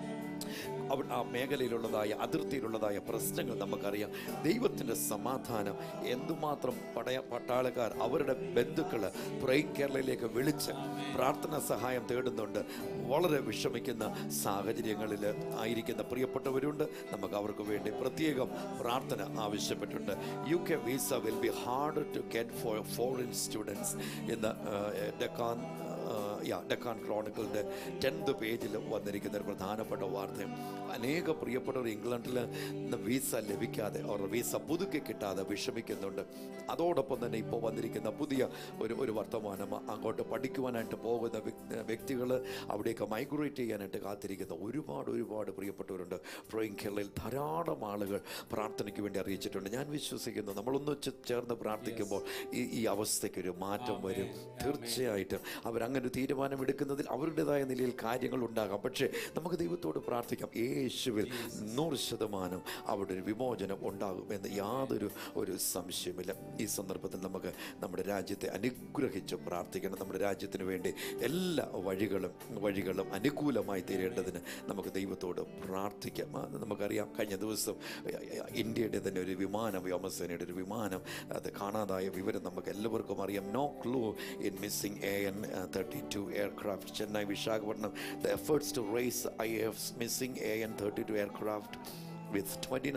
അവിടെ ആ മേഖലയിലുള്ളതായ അതിർത്തിയിലുള്ളതായ പ്രശ്നങ്ങൾ നമുക്കറിയാം ദൈവത്തിൻ്റെ സമാധാനം എന്തുമാത്രം പടയ പട്ടാളക്കാർ അവരുടെ ബന്ധുക്കൾ പ്രൈം കേരളയിലേക്ക് വിളിച്ച് പ്രാർത്ഥന സഹായം തേടുന്നുണ്ട് വളരെ വിഷമിക്കുന്ന സാഹചര്യങ്ങളിൽ ആയിരിക്കുന്ന പ്രിയപ്പെട്ടവരുണ്ട് നമുക്ക് അവർക്ക് വേണ്ടി പ്രത്യേകം പ്രാർത്ഥന ആവശ്യപ്പെട്ടിട്ടുണ്ട് U K visa will be hard to get for foreign students എന്ന് ഡെക്കാൻ യാ ഡെക്കാൻ ക്രോണിക്കിളിൻ്റെ ടെൻത്ത് പേജിൽ വന്നിരിക്കുന്ന ഒരു പ്രധാനപ്പെട്ട വാർത്തയും അനേക പ്രിയപ്പെട്ടവർ ഇംഗ്ലണ്ടിൽ നിന്ന് വീസ ലഭിക്കാതെ അവർ വീസ പുതുക്കി കിട്ടാതെ വിഷമിക്കുന്നുണ്ട് അതോടൊപ്പം തന്നെ ഇപ്പോൾ വന്നിരിക്കുന്ന പുതിയ ഒരു ഒരു വർത്തമാനം അങ്ങോട്ട് പഠിക്കുവാനായിട്ട് പോകുന്ന വ്യക്തികൾ അവിടേക്ക് മൈഗ്രേറ്റ് ചെയ്യാനായിട്ട് കാത്തിരിക്കുന്ന ഒരുപാട് ഒരുപാട് പ്രിയപ്പെട്ടവരുണ്ട് ഡ്രോയിങ് കേരളയിൽ ധാരാളം ആളുകൾ പ്രാർത്ഥനയ്ക്ക് വേണ്ടി അറിയിച്ചിട്ടുണ്ട് ഞാൻ വിശ്വസിക്കുന്നു നമ്മളൊന്ന് ചെ- ചേർന്ന് പ്രാർത്ഥിക്കുമ്പോൾ ഈ ഈ അവസ്ഥയ്ക്ക് ഒരു മാറ്റം വരും തീർച്ചയായിട്ടും അവരങ്ങനെ ഒരു തീരുമാനം എടുക്കുന്നതിൽ അവരുടേതായ നിലയിൽ കാര്യങ്ങൾ ഉണ്ടാകാം പക്ഷേ നമുക്ക് ദൈവത്തോട് പ്രാർത്ഥിക്കാം യേശുവിൽ നൂറ് ശതമാനം അവിടെ ഒരു വിമോചനം ഉണ്ടാകുമെന്ന് യാതൊരു ഒരു സംശയമില്ല ഈ സന്ദർഭത്തിൽ നമുക്ക് നമ്മുടെ രാജ്യത്തെ അനുഗ്രഹിച്ച് പ്രാർത്ഥിക്കണം നമ്മുടെ രാജ്യത്തിന് വേണ്ടി എല്ലാ വഴികളും വഴികളും അനുകൂലമായി തീരേണ്ടതിന് നമുക്ക് ദൈവത്തോട് പ്രാർത്ഥിക്കാം ആ, നമുക്കറിയാം കഴിഞ്ഞ ദിവസം ഇന്ത്യയുടെ തന്നെ ഒരു വിമാനം വ്യോമസേനയുടെ ഒരു വിമാനം അത് കാണാതായ വിവരം നമുക്ക് എല്ലാവർക്കും അറിയാം no clue in missing A N thirty two aircraft Chennai Visakhapatnam the efforts to race I F missing A N thirty two aircraft with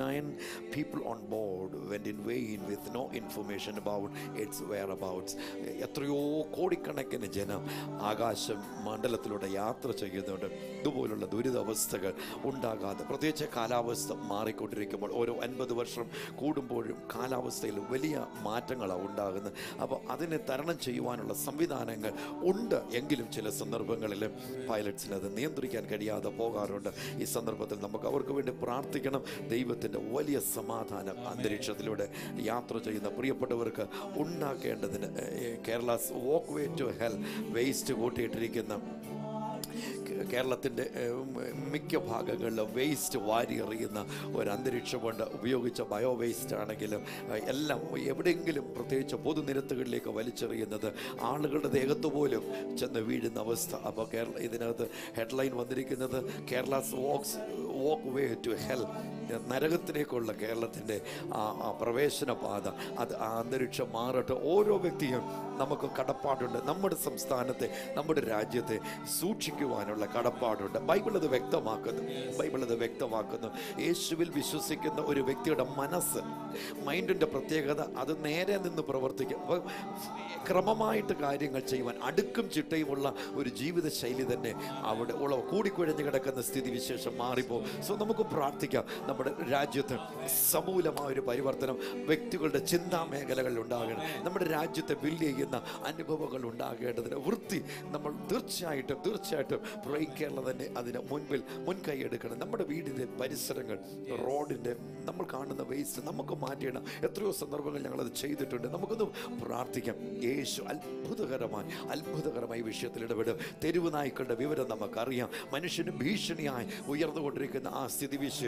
29 people on board went in vain with no information about its whereabouts എത്രയോ കോടിക്കണക്കിന് ജനം ആകാശം മണ്ഡലത്തിലൂടെ യാത്ര ചെയ്യുന്നുണ്ട് ഇതുപോലുള്ള ദുരിതാവസ്ഥകൾ ഉണ്ടാകാതെ പ്രത്യേകിച്ച് കാലാവസ്ഥ മാറിക്കൊണ്ടിരിക്കുമ്പോൾ ഓരോ അൻപത് വർഷം കൂടുമ്പോഴും കാലാവസ്ഥയിൽ വലിയ മാറ്റങ്ങളാണ് ഉണ്ടാകുന്നത് അപ്പോൾ അതിനെ തരണം ചെയ്യുവാനുള്ള സംവിധാനങ്ങൾ ഉണ്ട് എങ്കിലും ചില സന്ദർഭങ്ങളിൽ പൈലറ്റ്സിന് അത് നിയന്ത്രിക്കാൻ കഴിയാതെ പോകാറുണ്ട് ഈ സന്ദർഭത്തിൽ നമുക്ക് അവർക്ക് വേണ്ടി പ്രാർത്ഥിക്കണം ദൈവത്തിൻ്റെ വലിയ സമാധാനം അന്തരീക്ഷത്തിലൂടെ യാത്ര ചെയ്യുന്ന പ്രിയപ്പെട്ടവർക്ക് ഉണ്ടാക്കേണ്ടതിന് Kerala walk way to hell waste കൂട്ടിയിട്ടിരിക്കുന്ന കേരളത്തിൻ്റെ മിക്ക ഭാഗങ്ങളിലും വേസ്റ്റ് വാരി എറിയുന്ന ഒരു അന്തരീക്ഷമുണ്ട് ഉപയോഗിച്ച ബയോ വേസ്റ്റ് ആണെങ്കിലും ഏഹ്, എല്ലാം എവിടെയെങ്കിലും പ്രത്യേകിച്ച് പൊതുനിരത്തുകളിലേക്ക് വലിച്ചെറിയുന്നത് ആളുകളുടെ ദേഹത്ത് പോലും ചെന്ന് വീഴുന്ന അവസ്ഥ അപ്പോൾ കേരള ഇതിനകത്ത് ഹെഡ്ലൈൻ വന്നിരിക്കുന്നത് Kerala walks walk way to hell നരകത്തിലേക്കുള്ള കേരളത്തിൻ്റെ ആ ആ പ്രവേശന പാത അത് ആ അന്തരീക്ഷം മാറട്ടെ ഓരോ വ്യക്തിയും നമുക്ക് കടപ്പാടുണ്ട് നമ്മുടെ സംസ്ഥാനത്തെ നമ്മുടെ രാജ്യത്തെ സൂക്ഷിക്കുവാനുള്ള കടപ്പാടുണ്ട് ബൈബിൾ അത് വ്യക്തമാക്കുന്നു ബൈബിൾ അത് വ്യക്തമാക്കുന്നു യേശുവിൽ വിശ്വസിക്കുന്ന ഒരു വ്യക്തിയുടെ മനസ്സ് മൈൻഡിൻ്റെ പ്രത്യേകത അത് നേരെ നിന്ന് പ്രവർത്തിക്കും അപ്പോൾ ക്രമമായിട്ട് കാര്യങ്ങൾ ചെയ്യുവാൻ അടുക്കും ചിട്ടയുമുള്ള ഒരു ജീവിത ശൈലി തന്നെ അവിടെ ഉള്ള കൂടിക്കുഴഞ്ഞു കിടക്കുന്ന സ്ഥിതിവിശേഷം മാറിപ്പോകും സോ നമുക്ക് പ്രാർത്ഥിക്കാം നമ്മുടെ രാജ്യത്ത് സമൂലമായ ഒരു പരിവർത്തനം വ്യക്തികളുടെ ചിന്താ മേഖലകളിൽ ഉണ്ടാകണം നമ്മുടെ രാജ്യത്തെ ബിൽഡ് ചെയ്യുന്ന അനുഭവങ്ങൾ ഉണ്ടാകേണ്ടതിന് വൃത്തി നമ്മൾ തീർച്ചയായിട്ടും തീർച്ചയായിട്ടും പ്രൈം കേരള തന്നെ അതിന് മുൻപിൽ മുൻകൈ എടുക്കണം നമ്മുടെ വീടിൻ്റെ പരിസരങ്ങൾ റോഡിൻ്റെ നമ്മൾ കാണുന്ന വേസ്റ്റ് നമുക്ക് മാറ്റിയിടണം എത്രയോ സന്ദർഭങ്ങൾ ഞങ്ങളത് ചെയ്തിട്ടുണ്ട് നമുക്കൊന്ന് പ്രാർത്ഥിക്കാം യേശു അത്ഭുതകരമായി അത്ഭുതകരമായി വിഷയത്തിൽ ഇടപെടും തെരുവ് നായ്ക്കളുടെ വിവരം നമുക്കറിയാം മനുഷ്യന് ഭീഷണിയായി ഉയർന്നുകൊണ്ടിരിക്കുന്ന ആ സ്ഥിതിവിശേഷം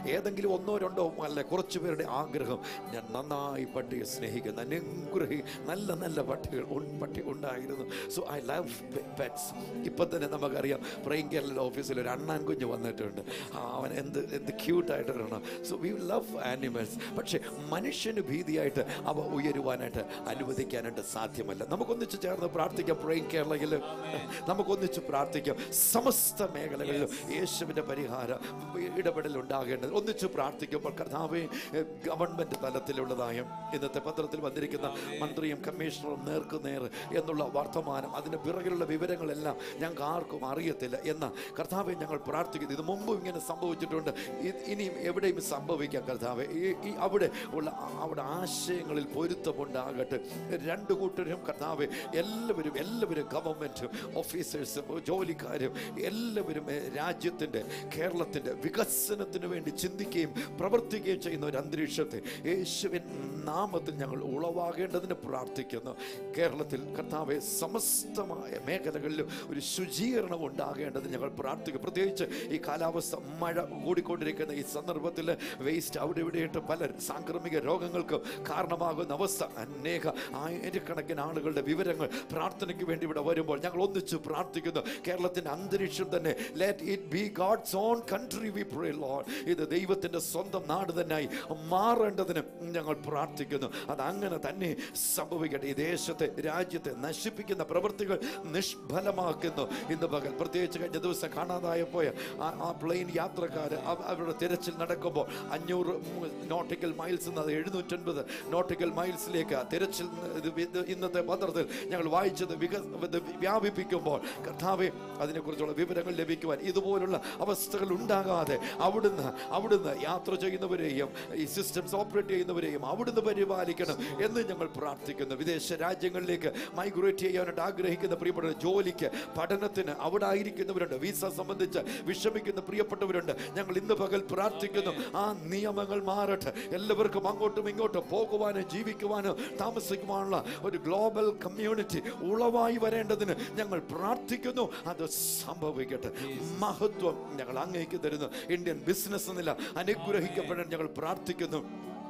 ഏതെങ്കിലും ഒന്നോ രണ്ടോ അല്ല കുറച്ച് പേരുടെ ആഗ്രഹം ഞാൻ നന്നായി പട്ടിയെ സ്നേഹിക്കുന്ന അനുഗ്രഹി നല്ല നല്ല പട്ടികൾ ഉൺ- പട്ടി ഉണ്ടായിരുന്നു സോ ഐ ലവ് പെറ്റ്സ് ഇപ്പം തന്നെ നമുക്കറിയാം പ്രൈങ്കരൽ ഓഫീസിൽ ഒരു അണ്ണാൻ കുഞ്ഞ് വന്നിട്ടുണ്ട് ആ, അവൻ എന്ത് എന്ത് ക്യൂട്ടായിട്ടാണ് സോ വി ലവ് ആനിമൽസ് പക്ഷേ മനുഷ്യന് ഭീതിയായിട്ട് അവ ഉയരുവാനായിട്ട് അനുവദിക്കാനായിട്ട് സാധ്യമല്ല നമുക്കൊന്നിച്ച് ചേർന്ന് പ്രാർത്ഥിക്കാം പ്രൈം കേരളയിൽ നമുക്കൊന്നിച്ച് പ്രാർത്ഥിക്കാം സമസ്ത മേഖലകളിലും യേശുവിൻ്റെ പരിഹാര ഇടപെടൽ ഉണ്ടാകേണ്ടത് ഒന്നിച്ച് പ്രാർത്ഥിക്കുമ്പോൾ കർത്താവെ ഗവൺമെൻറ് തലത്തിലുള്ളതായ ഇന്നത്തെ പത്രത്തിൽ വന്നിരിക്കുന്ന മന്ത്രിയും കമ്മീഷണറും നേർക്ക് നേർ എന്നുള്ള വർത്തമാനം അതിന് പിറകിലുള്ള വിവരങ്ങളെല്ലാം ഞങ്ങൾക്ക് ആർക്കും അറിയത്തില്ല എന്ന കർത്താവെ ഞങ്ങൾ പ്രാർത്ഥിക്കുന്നു ഇത് മുമ്പും ഇങ്ങനെ സംഭവിച്ചിട്ടുണ്ട് ഇ- ഇനിയും എവിടെയും സംഭവിക്കാം കർത്താവെ ഈ- ഈ അവിടെ ഉള്ള ആ- അവിടെ ആശയങ്ങളിൽ പൊരുത്തമുണ്ടാകട്ടെ രണ്ട് കൂട്ടരും കർത്താവെ എല്ലാവരും എല്ലാവരും ഗവൺമെൻറ്റും ഓഫീസേഴ്സും ജോലിക്കാരും എല്ലാവരും ഏ, രാജ്യത്തിൻ്റെ കേരളത്തിൻ്റെ വികസനത്തിന് വേണ്ടി ചിന്തിക്കുകയും പ്രവർത്തിക്കുകയും ചെയ്യുന്ന ഒരു അന്തരീക്ഷത്തെ യേശുവിൻ നാമത്തിൽ ഞങ്ങൾ ഉളവാകേണ്ടതിന് പ്രാർത്ഥിക്കുന്നു കേരളത്തിൽ കർത്താവെ സമസ്തമായ മേഖലകളിലും ഒരു ശുചീകരണം ഉണ്ടാകേണ്ടതിന് ഞങ്ങൾ പ്രാർത്ഥിക്കും പ്രത്യേകിച്ച് ഈ കാലാവസ്ഥ മഴ കൂടിക്കൊണ്ടിരിക്കുന്ന ഈ സന്ദർഭത്തിൽ വേസ്റ്റ് അവിടെ ഇവിടെയിട്ട് പല സാംക്രമിക രോഗങ്ങൾക്കും കാരണമാകുന്ന അവസ്ഥ അനേക ആയിരക്കണക്കിന് ആളുകളുടെ വിവരങ്ങൾ പ്രാർത്ഥനയ്ക്ക് വേണ്ടി ഇവിടെ വരുമ്പോൾ ഞങ്ങൾ ഒന്നിച്ച് പ്രാർത്ഥിക്കുന്നു കേരളത്തിന്റെ അന്തരീക്ഷം തന്നെ let it be God's own country we pray Lord ഇത് ദൈവത്തിന്റെ സ്വന്തം നാട് തന്നെയായി മാറേണ്ടതിന് ഞങ്ങൾ പ്രാർത്ഥിക്കുന്നു അത് അങ്ങനെ തന്നെ സംഭവിക്കട്ടെ ഈ ദേശത്തെ രാജ്യത്തെ നശിപ്പിക്കുന്ന പ്രവൃത്തികൾ നിഷ്ഫലമാക്കുന്നു ഇന്ന് പകൽ പ്രത്യേകിച്ച് കഴിഞ്ഞ ദിവസം കാണാതായ പോയ ആ- ആ പ്ലെയിൻ യാത്രക്കാർ അവരുടെ തിരച്ചിൽ നടക്കുമ്പോൾ അഞ്ഞൂറ് നോട്ടിക്കൽ മൈൽസ് എന്നത് എഴുന്നൂറ്റൻപത് നോട്ടിക്കൽ മൈൽസിലേക്ക് തിരച്ചിൽ ഇത് ഇത് ഇന്നത്തെ പത്രത്തിൽ ഞങ്ങൾ വായിച്ചത് വിക ഇത് വ്യാപിപ്പിക്കുമ്പോൾ കർത്താവെ അതിനെക്കുറിച്ചുള്ള വിവരങ്ങൾ ലഭിക്കുവാൻ ഇതുപോലുള്ള അവസ്ഥകൾ ഉണ്ടാകാതെ അവിടുന്ന് അവിടുന്ന് യാത്ര ചെയ്യുന്നവരെയും ഈ സിസ്റ്റംസ് ഓപ്പറേറ്റ് ചെയ്യുന്നവരെയും അവിടുന്ന് പരിപാലിക്കണം എന്ന് ഞങ്ങൾ പ്രാർത്ഥിക്കുന്നു വിദേശ രാജ്യങ്ങളിലേക്ക് മൈഗ്രേറ്റ് ചെയ്യാനായിട്ട് ആഗ്രഹിക്കുന്ന പ്രിയപ്പെട്ട ജോലിക്ക് പഠനത്തിന് അവിടെ ആയിരിക്കുന്നവരുണ്ട് വിസ സംബന്ധിച്ച് വിഷമിക്കുന്ന പ്രിയപ്പെട്ടവരുണ്ട് ഞങ്ങൾ ഇന്ന് പകൽ പ്രാർത്ഥിക്കുന്നു ആ നിയമങ്ങൾ മാറട്ടെ എല്ലാവർക്കും അങ്ങോട്ടും ഇങ്ങോട്ടും പോകുവാനും ജീവിക്കുവാനും താമസിക്കുവാനുള്ള ഒരു ഗ്ലോബൽ കമ്മ്യൂണിറ്റി ഉളവായി വരേണ്ടതിന് ഞങ്ങൾ പ്രാർത്ഥിക്കുന്നു അത് സംഭവിക്കട്ടെ മഹത്വം ഞങ്ങൾ അങ്ങേക്ക് തരുന്നു ഇന്ത്യൻ ബിസിനസ് നില അനുഗ്രഹിക്കപ്പെടാൻ ഞങ്ങൾ പ്രാർത്ഥിക്കുന്നു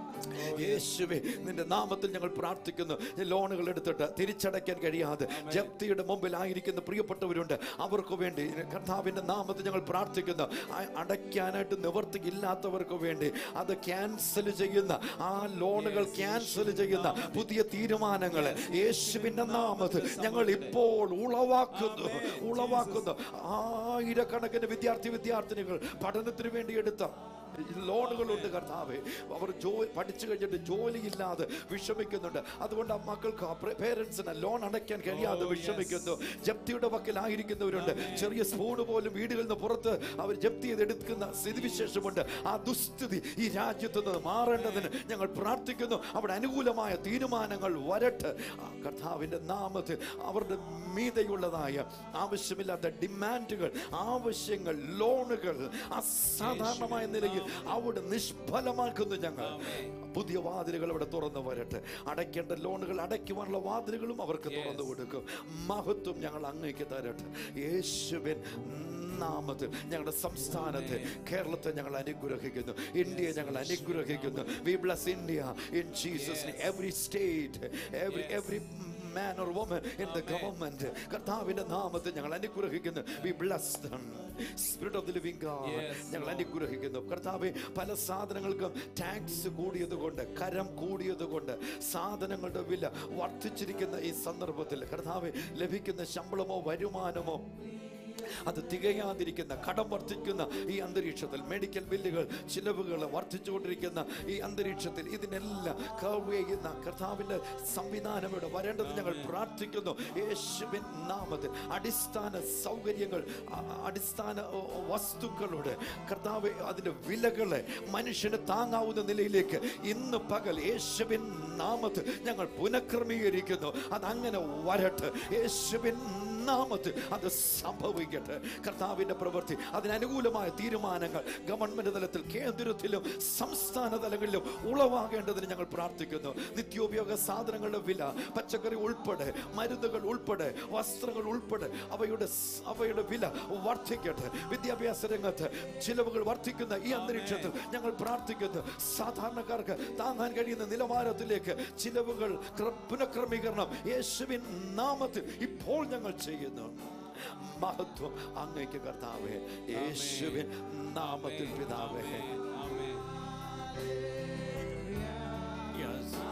യേശുവേ നിന്റെ നാമത്തിൽ ഞങ്ങൾ പ്രാർത്ഥിക്കുന്നു ഈ ലോണുകൾ എടുത്തിട്ട് തിരിച്ചടയ്ക്കാൻ കഴിയാതെ ജപ്തിയുടെ മുമ്പിലായിരിക്കുന്ന പ്രിയപ്പെട്ടവരുണ്ട് അവർക്ക് വേണ്ടി കർത്താവിന്റെ നാമത്തിൽ ഞങ്ങൾ പ്രാർത്ഥിക്കുന്നു ആ- അടയ്ക്കാനായിട്ട് നിവർത്തിയില്ലാത്തവർക്ക് വേണ്ടി അത് ക്യാൻസൽ ചെയ്യുന്ന ആ ലോണുകൾ ക്യാൻസൽ ചെയ്യുന്ന പുതിയ തീരുമാനങ്ങൾ യേശുവിന്റെ നാമത്തിൽ ഞങ്ങൾ ഇപ്പോൾ ഉളവാക്കുന്നു ഉളവാക്കുന്നു ആയിരക്കണക്കിന് വിദ്യാർത്ഥി വിദ്യാർത്ഥിനികൾ പഠനത്തിന് വേണ്ടി എടുത്ത ലോണുകളുണ്ട് കർത്താവെ അവർ ജോ പഠിച്ചു കഴിഞ്ഞിട്ട് ജോലിയില്ലാതെ വിഷമിക്കുന്നുണ്ട് അതുകൊണ്ട് ആ മക്കൾക്ക് പേരൻസിന് ലോൺ അടയ്ക്കാൻ കഴിയാതെ വിഷമിക്കുന്നു ജപ്തിയുടെ വക്കിലായിരിക്കുന്നവരുണ്ട് ചെറിയ സ്പൂണ് പോലും വീടുകളിൽ നിന്ന് പുറത്ത് അവർ ജപ്തി ചെയ്തെടുക്കുന്ന സ്ഥിതിവിശേഷമുണ്ട് ആ ദുസ്ഥിതി ഈ രാജ്യത്ത് നിന്ന് മാറേണ്ടതിന് ഞങ്ങൾ പ്രാർത്ഥിക്കുന്നു അവിടെ അനുകൂലമായ തീരുമാനങ്ങൾ വരട്ടെ ആ കർത്താവിൻ്റെ നാമത്തിൽ അവരുടെ മീതയുള്ളതായ ആവശ്യമില്ലാത്ത ഡിമാൻഡുകൾ ആവശ്യങ്ങൾ ലോണുകൾ അസാധാരണമായ നിലയിൽ അവിടെ നിഷ്ഫലമാക്കുന്നു ഞങ്ങൾ പുതിയ വാതിലുകൾ അവിടെ തുറന്നു വരട്ടെ അടയ്ക്കേണ്ട ലോണുകൾ അടയ്ക്കുവാനുള്ള വാതിലുകളും അവർക്ക് തുറന്നു കൊടുക്കും മഹത്വം ഞങ്ങൾ അങ്ങേക്ക് തരട്ടെ യേശുവിൻ നാമത്തിൽ ഞങ്ങളുടെ സംസ്ഥാനത്തെ കേരളത്തെ ഞങ്ങൾ അനുഗ്രഹിക്കുന്നു ഇന്ത്യയെ ഞങ്ങൾ അനുഗ്രഹിക്കുന്നു we bless India in Jesus every state every every man or woman in the government കർത്താവിന്റെ നാമത്തിൽ ഞങ്ങൾ അനുഗ്രഹിക്കുന്നു we bless them spirit of the living God ഞങ്ങൾ അനുഗ്രഹിക്കുന്നു കർത്താവെ പല സാധനങ്ങൾക്കും ടാക്സ് കൂടിയത് കൊണ്ട് കരം കൂടിയത് കൊണ്ട് സാധനങ്ങളുടെ വില വർദ്ധിച്ചിരിക്കുന്ന ഈ സന്ദർഭത്തിൽ കർത്താവെ ലഭിക്കുന്ന ശമ്പളമോ വരുമാനമോ അത് തികയാതിരിക്കുന്ന കടം വർദ്ധിക്കുന്ന ഈ അന്തരീക്ഷത്തിൽ മെഡിക്കൽ ബില്ലുകൾ ചിലവുകൾ വർദ്ധിച്ചുകൊണ്ടിരിക്കുന്ന ഈ അന്തരീക്ഷത്തിൽ ഇതിനെല്ലാം കർവ് ചെയ്യുന്ന കർത്താവിൻ്റെ സംവിധാനം ഇവിടെ വരേണ്ടത് ഞങ്ങൾ പ്രാർത്ഥിക്കുന്നു യേശുവിൻ നാമത്തിൽ അടിസ്ഥാന സൗകര്യങ്ങൾ അ- അടിസ്ഥാന ഓ, ഓ, വസ്തുക്കളുടെ കർത്താവ് അതിൻ്റെ വിലകളെ മനുഷ്യന് താങ്ങാവുന്ന നിലയിലേക്ക് ഇന്ന് പകൽ യേശുവിൻ നാമത്തിൽ ഞങ്ങൾ പുനഃക്രമീകരിക്കുന്നു അത് അങ്ങനെ വരട്ടെ യേശുവിൻ നാമത്തിൽ അത് സംഭവിക്കട്ടെ വർദ്ധിക്കട്ടെ കർത്താവിന്റെ പ്രവൃത്തി അതിനനുകൂലമായ തീരുമാനങ്ങൾ ഗവൺമെന്റ് തലത്തിൽ കേന്ദ്രത്തിലും സംസ്ഥാന തലങ്ങളിലും ഉളവാകേണ്ടതിന് ഞങ്ങൾ പ്രാർത്ഥിക്കുന്നു നിത്യോപയോഗ സാധനങ്ങളുടെ വില പച്ചക്കറി ഉൾപ്പെടെ മരുന്നുകൾ ഉൾപ്പെടെ വസ്ത്രങ്ങൾ ഉൾപ്പെടെ അവയുടെ സ്- അവയുടെ വില വർദ്ധിക്കട്ടെ വിദ്യാഭ്യാസ രംഗത്ത് ചിലവുകൾ വർദ്ധിക്കുന്ന ഈ അന്തരീക്ഷത്തിൽ ഞങ്ങൾ പ്രാർത്ഥിക്കുന്നു സാധാരണക്കാർക്ക് താങ്ങാൻ കഴിയുന്ന നിലവാരത്തിലേക്ക് ചിലവുകൾ ക്ര- പുനഃക്രമീകരണം യേശുവിൻ നാമത്തിൽ ഇപ്പോൾ ഞങ്ങൾ ചെയ്യുന്നു മഹത്വം അങ്ങേക്ക് കർത്താവേ യേശുവിൻ നാമത്തിൽ പിതാവേ Yes.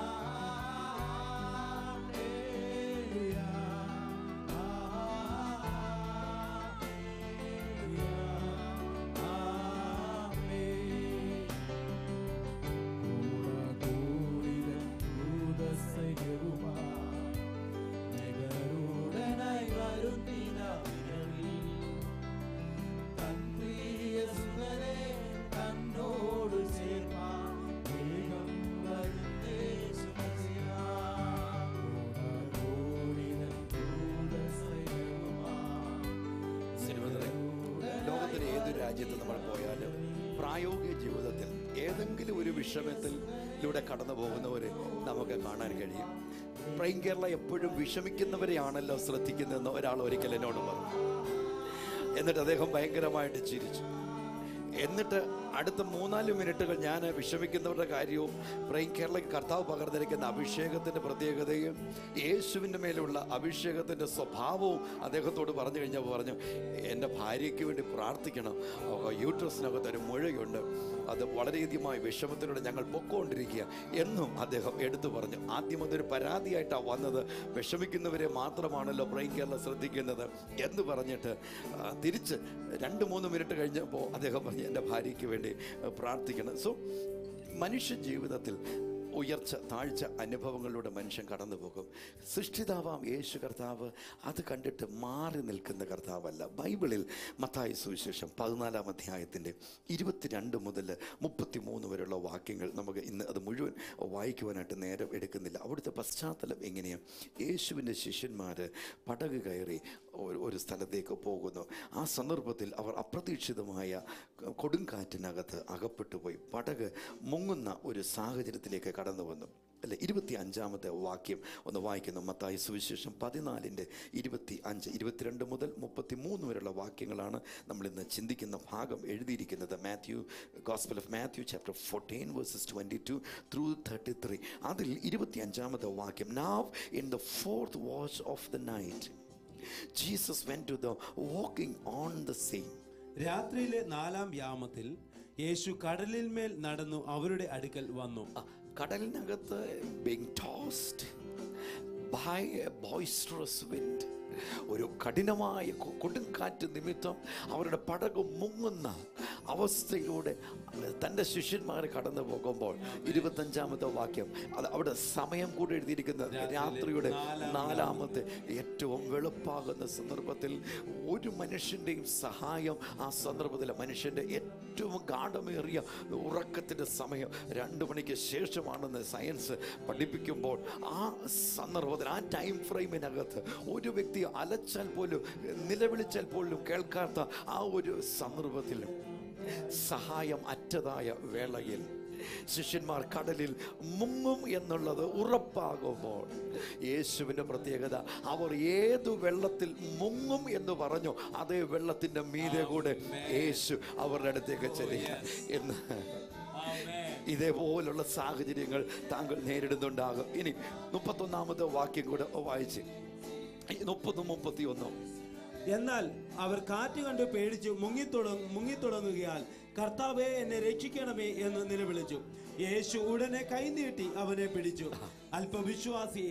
സിനിമകളെ ലോകത്തിലെ ഏത് രാജ്യത്ത് നമ്മൾ പോയാലും പ്രായോഗിക ജീവിതത്തിൽ ഏതെങ്കിലും ഒരു വിഷമത്തിലൂടെ കടന്നു പോകുന്നവരെ നമുക്ക് കാണാൻ കഴിയും പ്രൈം കേരള എപ്പോഴും വിഷമിക്കുന്നവരെയാണല്ലോ ശ്രദ്ധിക്കുന്നതെന്ന് ഒരാൾ ഒരിക്കൽ എന്നോട് പറഞ്ഞു എന്നിട്ട് അദ്ദേഹം ഭയങ്കരമായിട്ട് ചിരിച്ചു എന്നിട്ട് അടുത്ത മൂന്നാല് മിനിറ്റുകൾ ഞാൻ വിഷമിക്കുന്നവരുടെ കാര്യവും പ്രൈം കേരളയ്ക്ക് കർത്താവ് പകർന്നിരിക്കുന്ന അഭിഷേകത്തിൻ്റെ പ്രത്യേകതയും യേശുവിൻ്റെ മേലുള്ള അഭിഷേകത്തിൻ്റെ സ്വഭാവവും അദ്ദേഹത്തോട് പറഞ്ഞു കഴിഞ്ഞപ്പോൾ പറഞ്ഞു എൻ്റെ ഭാര്യയ്ക്ക് വേണ്ടി പ്രാർത്ഥിക്കണം അവൾക്ക് യൂട്രസിനകത്ത് ഒരു മുഴയുണ്ട് അത് വളരെയധികമായ വിഷമത്തിലൂടെ ഞങ്ങൾ പൊക്കോണ്ടിരിക്കുക എന്നും അദ്ദേഹം എടുത്തു പറഞ്ഞു ആദ്യം അതൊരു പരാതിയായിട്ടാണ് വന്നത് വിഷമിക്കുന്നവരെ മാത്രമാണല്ലോ ബ്രെയിൻ കേരള ശ്രദ്ധിക്കുന്നത് എന്ന് പറഞ്ഞിട്ട് ആ, തിരിച്ച് രണ്ട് മൂന്ന് മിനിറ്റ് കഴിഞ്ഞപ്പോൾ അദ്ദേഹം പറഞ്ഞു എൻ്റെ ഭാര്യയ്ക്ക് വേണ്ടി ആ, പ്രാർത്ഥിക്കണം സോ മനുഷ്യ ജീവിതത്തിൽ ഉയർച്ച താഴ്ച അനുഭവങ്ങളിലൂടെ മനുഷ്യൻ കടന്നു പോകും സൃഷ്ടിതാവാം യേശു കർത്താവ് അത് കണ്ടിട്ട് മാറി നിൽക്കുന്ന കർത്താവല്ല ബൈബിളിൽ മത്തായി സുവിശേഷം പതിനാലാം അധ്യായത്തിൻ്റെ ഇരുപത്തിരണ്ട് മുതൽ മുപ്പത്തി മൂന്ന് വരെയുള്ള വാക്യങ്ങൾ നമുക്ക് ഇന്ന് അത് മുഴുവൻ വായിക്കുവാനായിട്ട് നേരം എടുക്കുന്നില്ല അവിടുത്തെ പശ്ചാത്തലം എങ്ങനെയാണ് യേശുവിൻ്റെ ശിഷ്യന്മാർ പടക് കയറി ഒരു- ഒരു സ്ഥലത്തേക്ക് പോകുന്നു ആ സന്ദർഭത്തിൽ അവർ അപ്രതീക്ഷിതമായ കൊടുങ്കാറ്റിനകത്ത് അകപ്പെട്ടു പോയി പടക് മുങ്ങുന്ന ഒരു സാഹചര്യത്തിലേക്ക് കടന്നു വന്നു അല്ലെ ഇരുപത്തി അഞ്ചാമത്തെ വാക്യം ഒന്ന് വായിക്കുന്നു മത്തായി സുവിശേഷം പതിനാലിൻ്റെ ഇരുപത്തി അഞ്ച് ഇരുപത്തിരണ്ട് മുതൽ മുപ്പത്തി മൂന്ന് വരെയുള്ള വാക്യങ്ങളാണ് നമ്മൾ ഇന്ന് ചിന്തിക്കുന്ന ഭാഗം എഴുതിയിരിക്കുന്നത് Matthew gospel of Matthew chapter fourteen verses twenty two through thirty three അതിൽ ഇരുപത്തി അഞ്ചാമത്തെ വാക്യം now in the fourth watch of the night Jesus went to the walking on the same രാത്രിയിലെ നാലാം യാമത്തിൽ യേശു കടലിൽ മേൽ നടന്നു അവരുടെ അടുക്കൽ വന്നു കടലിനകത്ത് being tossed by a boisterous wind ഒരു കഠിനമായ കൊ- കൊടുങ്കാറ്റ് നിമിത്തം അവരുടെ പടക് മുങ്ങുന്ന അവസ്ഥയിലൂടെ തൻ്റെ ശിഷ്യന്മാർ കടന്നു പോകുമ്പോൾ ഇരുപത്തഞ്ചാമത്തെ വാക്യം അത് അവിടെ സമയം കൂടെ എഴുതിയിരിക്കുന്നത് രാത്രിയുടെ നാലാമത്തെ ഏറ്റവും വെളുപ്പാകുന്ന സന്ദർഭത്തിൽ ഒരു മനുഷ്യൻ്റെയും സഹായം ആ സന്ദർഭത്തിൽ മനുഷ്യൻ്റെ ഏറ്റവും ഗാഠമേറിയ ഉറക്കത്തിൻ്റെ സമയം രണ്ട് മണിക്ക് ശേഷമാണെന്ന് സയൻസ് പഠിപ്പിക്കുമ്പോൾ ആ സന്ദർഭത്തിൽ ആ ടൈം ഫ്രെയിമിനകത്ത് ഒരു വ്യക്തി അലച്ചാൽ പോലും നിലവിളിച്ചാൽ പോലും കേൾക്കാത്ത ആ ഒരു സന്ദർഭത്തിൽ സഹായം അറ്റതായ വേളയിൽ ശിഷ്യന്മാർ കടലിൽ മുങ്ങും എന്നുള്ളത് ഉറപ്പാകുമ്പോൾ യേശുവിൻ്റെ പ്രത്യേകത അവർ ഏതു വെള്ളത്തിൽ മുങ്ങും എന്ന് പറഞ്ഞു അതേ വെള്ളത്തിൻ്റെ മീതെ കൂടെ യേശു അവരുടെ അടുത്തേക്ക് ചെല്ലുക എന്ന് ഇതേപോലുള്ള സാഹചര്യങ്ങൾ താങ്കൾ നേരിടുന്നുണ്ടാകും ഇനി മുപ്പത്തൊന്നാമത്തെ വാക്യം കൂടെ വായിച്ച് മുപ്പതും മുപ്പത്തി ഒന്നും എന്നാൽ അവർ കാറ്റ് കണ്ട് പേടിച്ചു മുങ്ങിത്തുട മുങ്ങിത്തുടങ്ങുകയാൽ കർത്താവെ എന്നെ രക്ഷിക്കണമേ എന്ന് നിലവിളിച്ചു യേശു ഉടനെ കൈനീട്ടി അവനെ പിടിച്ചു അല്പവിശ്വാസിയെ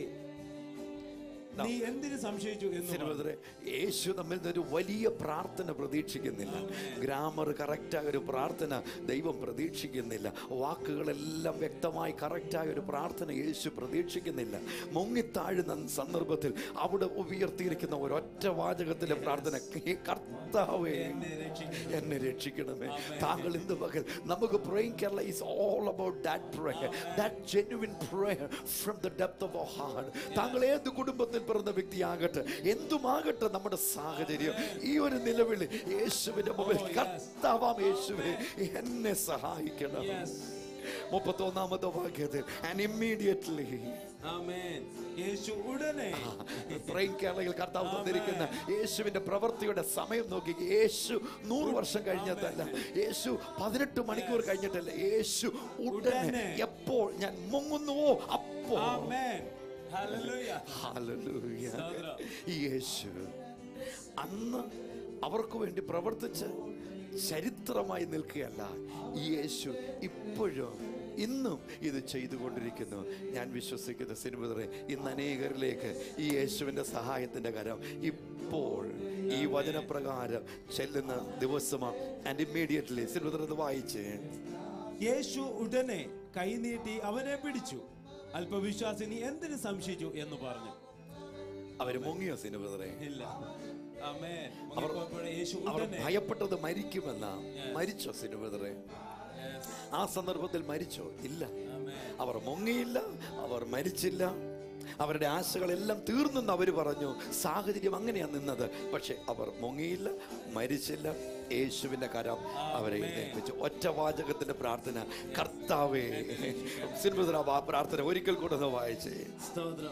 നീ എന്തിനു സംശയിച്ചു എന്ന് പറഞ്ഞു. തിരുവനന്തപുരം യേശു നമ്മിൽ നിന്ന് ഒരു വലിയ പ്രാർത്ഥന പ്രതീക്ഷിക്കുന്നില്ല ഗ്രാമർ കറക്റ്റായ ഒരു പ്രാർത്ഥന ദൈവം പ്രതീക്ഷിക്കുന്നില്ല വാക്കുകളെല്ലാം വ്യക്തമായി കറക്റ്റായ ഒരു പ്രാർത്ഥന യേശു പ്രതീക്ഷിക്കുന്നില്ല മുങ്ങിത്താഴുന്ന സന്ദർഭത്തിൽ അവിടെ ഉയർത്തിയിരിക്കുന്ന ഒരൊറ്റ വാചകത്തിലെ പ്രാർത്ഥന "ഈ കർത്താവേ എന്നെ രക്ഷിക്കണമേ താങ്കൾ ഇന്ന് പകൽ നമുക്ക് praying Kerala is all about that prayer that genuine prayer from the depth of our heart താങ്കൾ ഏത് കുടുംബത്തിൽ പിറന്ന വ്യക്തിയാകട്ടെ എന്തുമാകട്ടെ നമ്മുടെ സാഹചര്യം ഈ ഒരു നിലവിളി യേശുവിന്റെ മുമ്പിൽ കർത്താവാം യേശുവെ എന്നെ സഹായിക്കണം Yes. മുപ്പത്തൊന്നാമത്തെ വാക്യത്തിൽ ആൻഡ് ഇമ്മീഡിയറ്റ്ലി ആമേൻ യേശു ഉടനെ പ്രൈം കേരളയിൽ കർത്താവ് തന്നിരിക്കുന്ന യേശുവിന്റെ പ്രവൃത്തിയുടെ സമയം നോക്കി യേശു നൂറ് വർഷം കഴിഞ്ഞതല്ല യേശു പതിനെട്ട് മണിക്കൂർ കഴിഞ്ഞിട്ടല്ല യേശു ഉടനെ ഉടനെ. എപ്പോൾ ഞാൻ മുങ്ങുന്നുവോ അപ്പോൾ ആമേൻ ഹല്ലേലൂയ ഹല്ലേലൂയ. സ്തോത്രം. ഈ യേശു അന്ന് അവർക്ക് വേണ്ടി പ്രവർത്തിച്ച് ചരിത്രമായി നിൽക്കുകയല്ല ഈ യേശു ഇപ്പോഴും ഇന്നും ഇത് ചെയ്തുകൊണ്ടിരിക്കുന്നു ഞാൻ വിശ്വസിക്കുന്ന സിനിമതറെ ഇന്ന് അനേകരിലേക്ക് ഈ യേശുവിൻ്റെ സഹായത്തിൻ്റെ കരം ഇപ്പോൾ ഈ വചനപ്രകാരം ചെല്ലുന്ന ദിവസമാണ് ആൻഡ് ഇമ്മീഡിയറ്റ്ലി സിനിമതർ ഇത് വായിച്ച് യേശു ഉടനെ കൈനീട്ടി അവനെ പിടിച്ചു അല്പവിശ്വാസിനി എന്തിന് സംശയിച്ചു എന്ന് പറഞ്ഞു അവർ മുങ്ങിയോ സിനിമതറെ ഇല്ല ആമേൻ അവർ മുങ്ങിപ്പോയപ്പോൾ യേശു അവർ ഉടനെ ഭയപ്പെട്ടത് മരിക്കുമെന്ന മരിച്ചോ സിനിമതറെ ആ സന്ദർഭത്തിൽ മരിച്ചോ ഇല്ല അവർ മുങ്ങിയില്ല അവർ മരിച്ചില്ല അവരുടെ ആശകളെല്ലാം തീർന്നെന്ന് അവർ പറഞ്ഞു സാഹചര്യം അങ്ങനെയാണ് നിന്നത് പക്ഷെ അവർ മുങ്ങിയില്ല മരിച്ചില്ല യേശുവിന്റെ കരം അവരെ എഴുന്നേൽപ്പിച്ചു ഒറ്റ വാചകത്തിന്റെ പ്രാർത്ഥന കർത്താവേ സിനിമ ആ പ്രാർത്ഥന ഒരിക്കൽ കൂടെ ഒന്ന് വായിച്ചേ സ്തോത്രം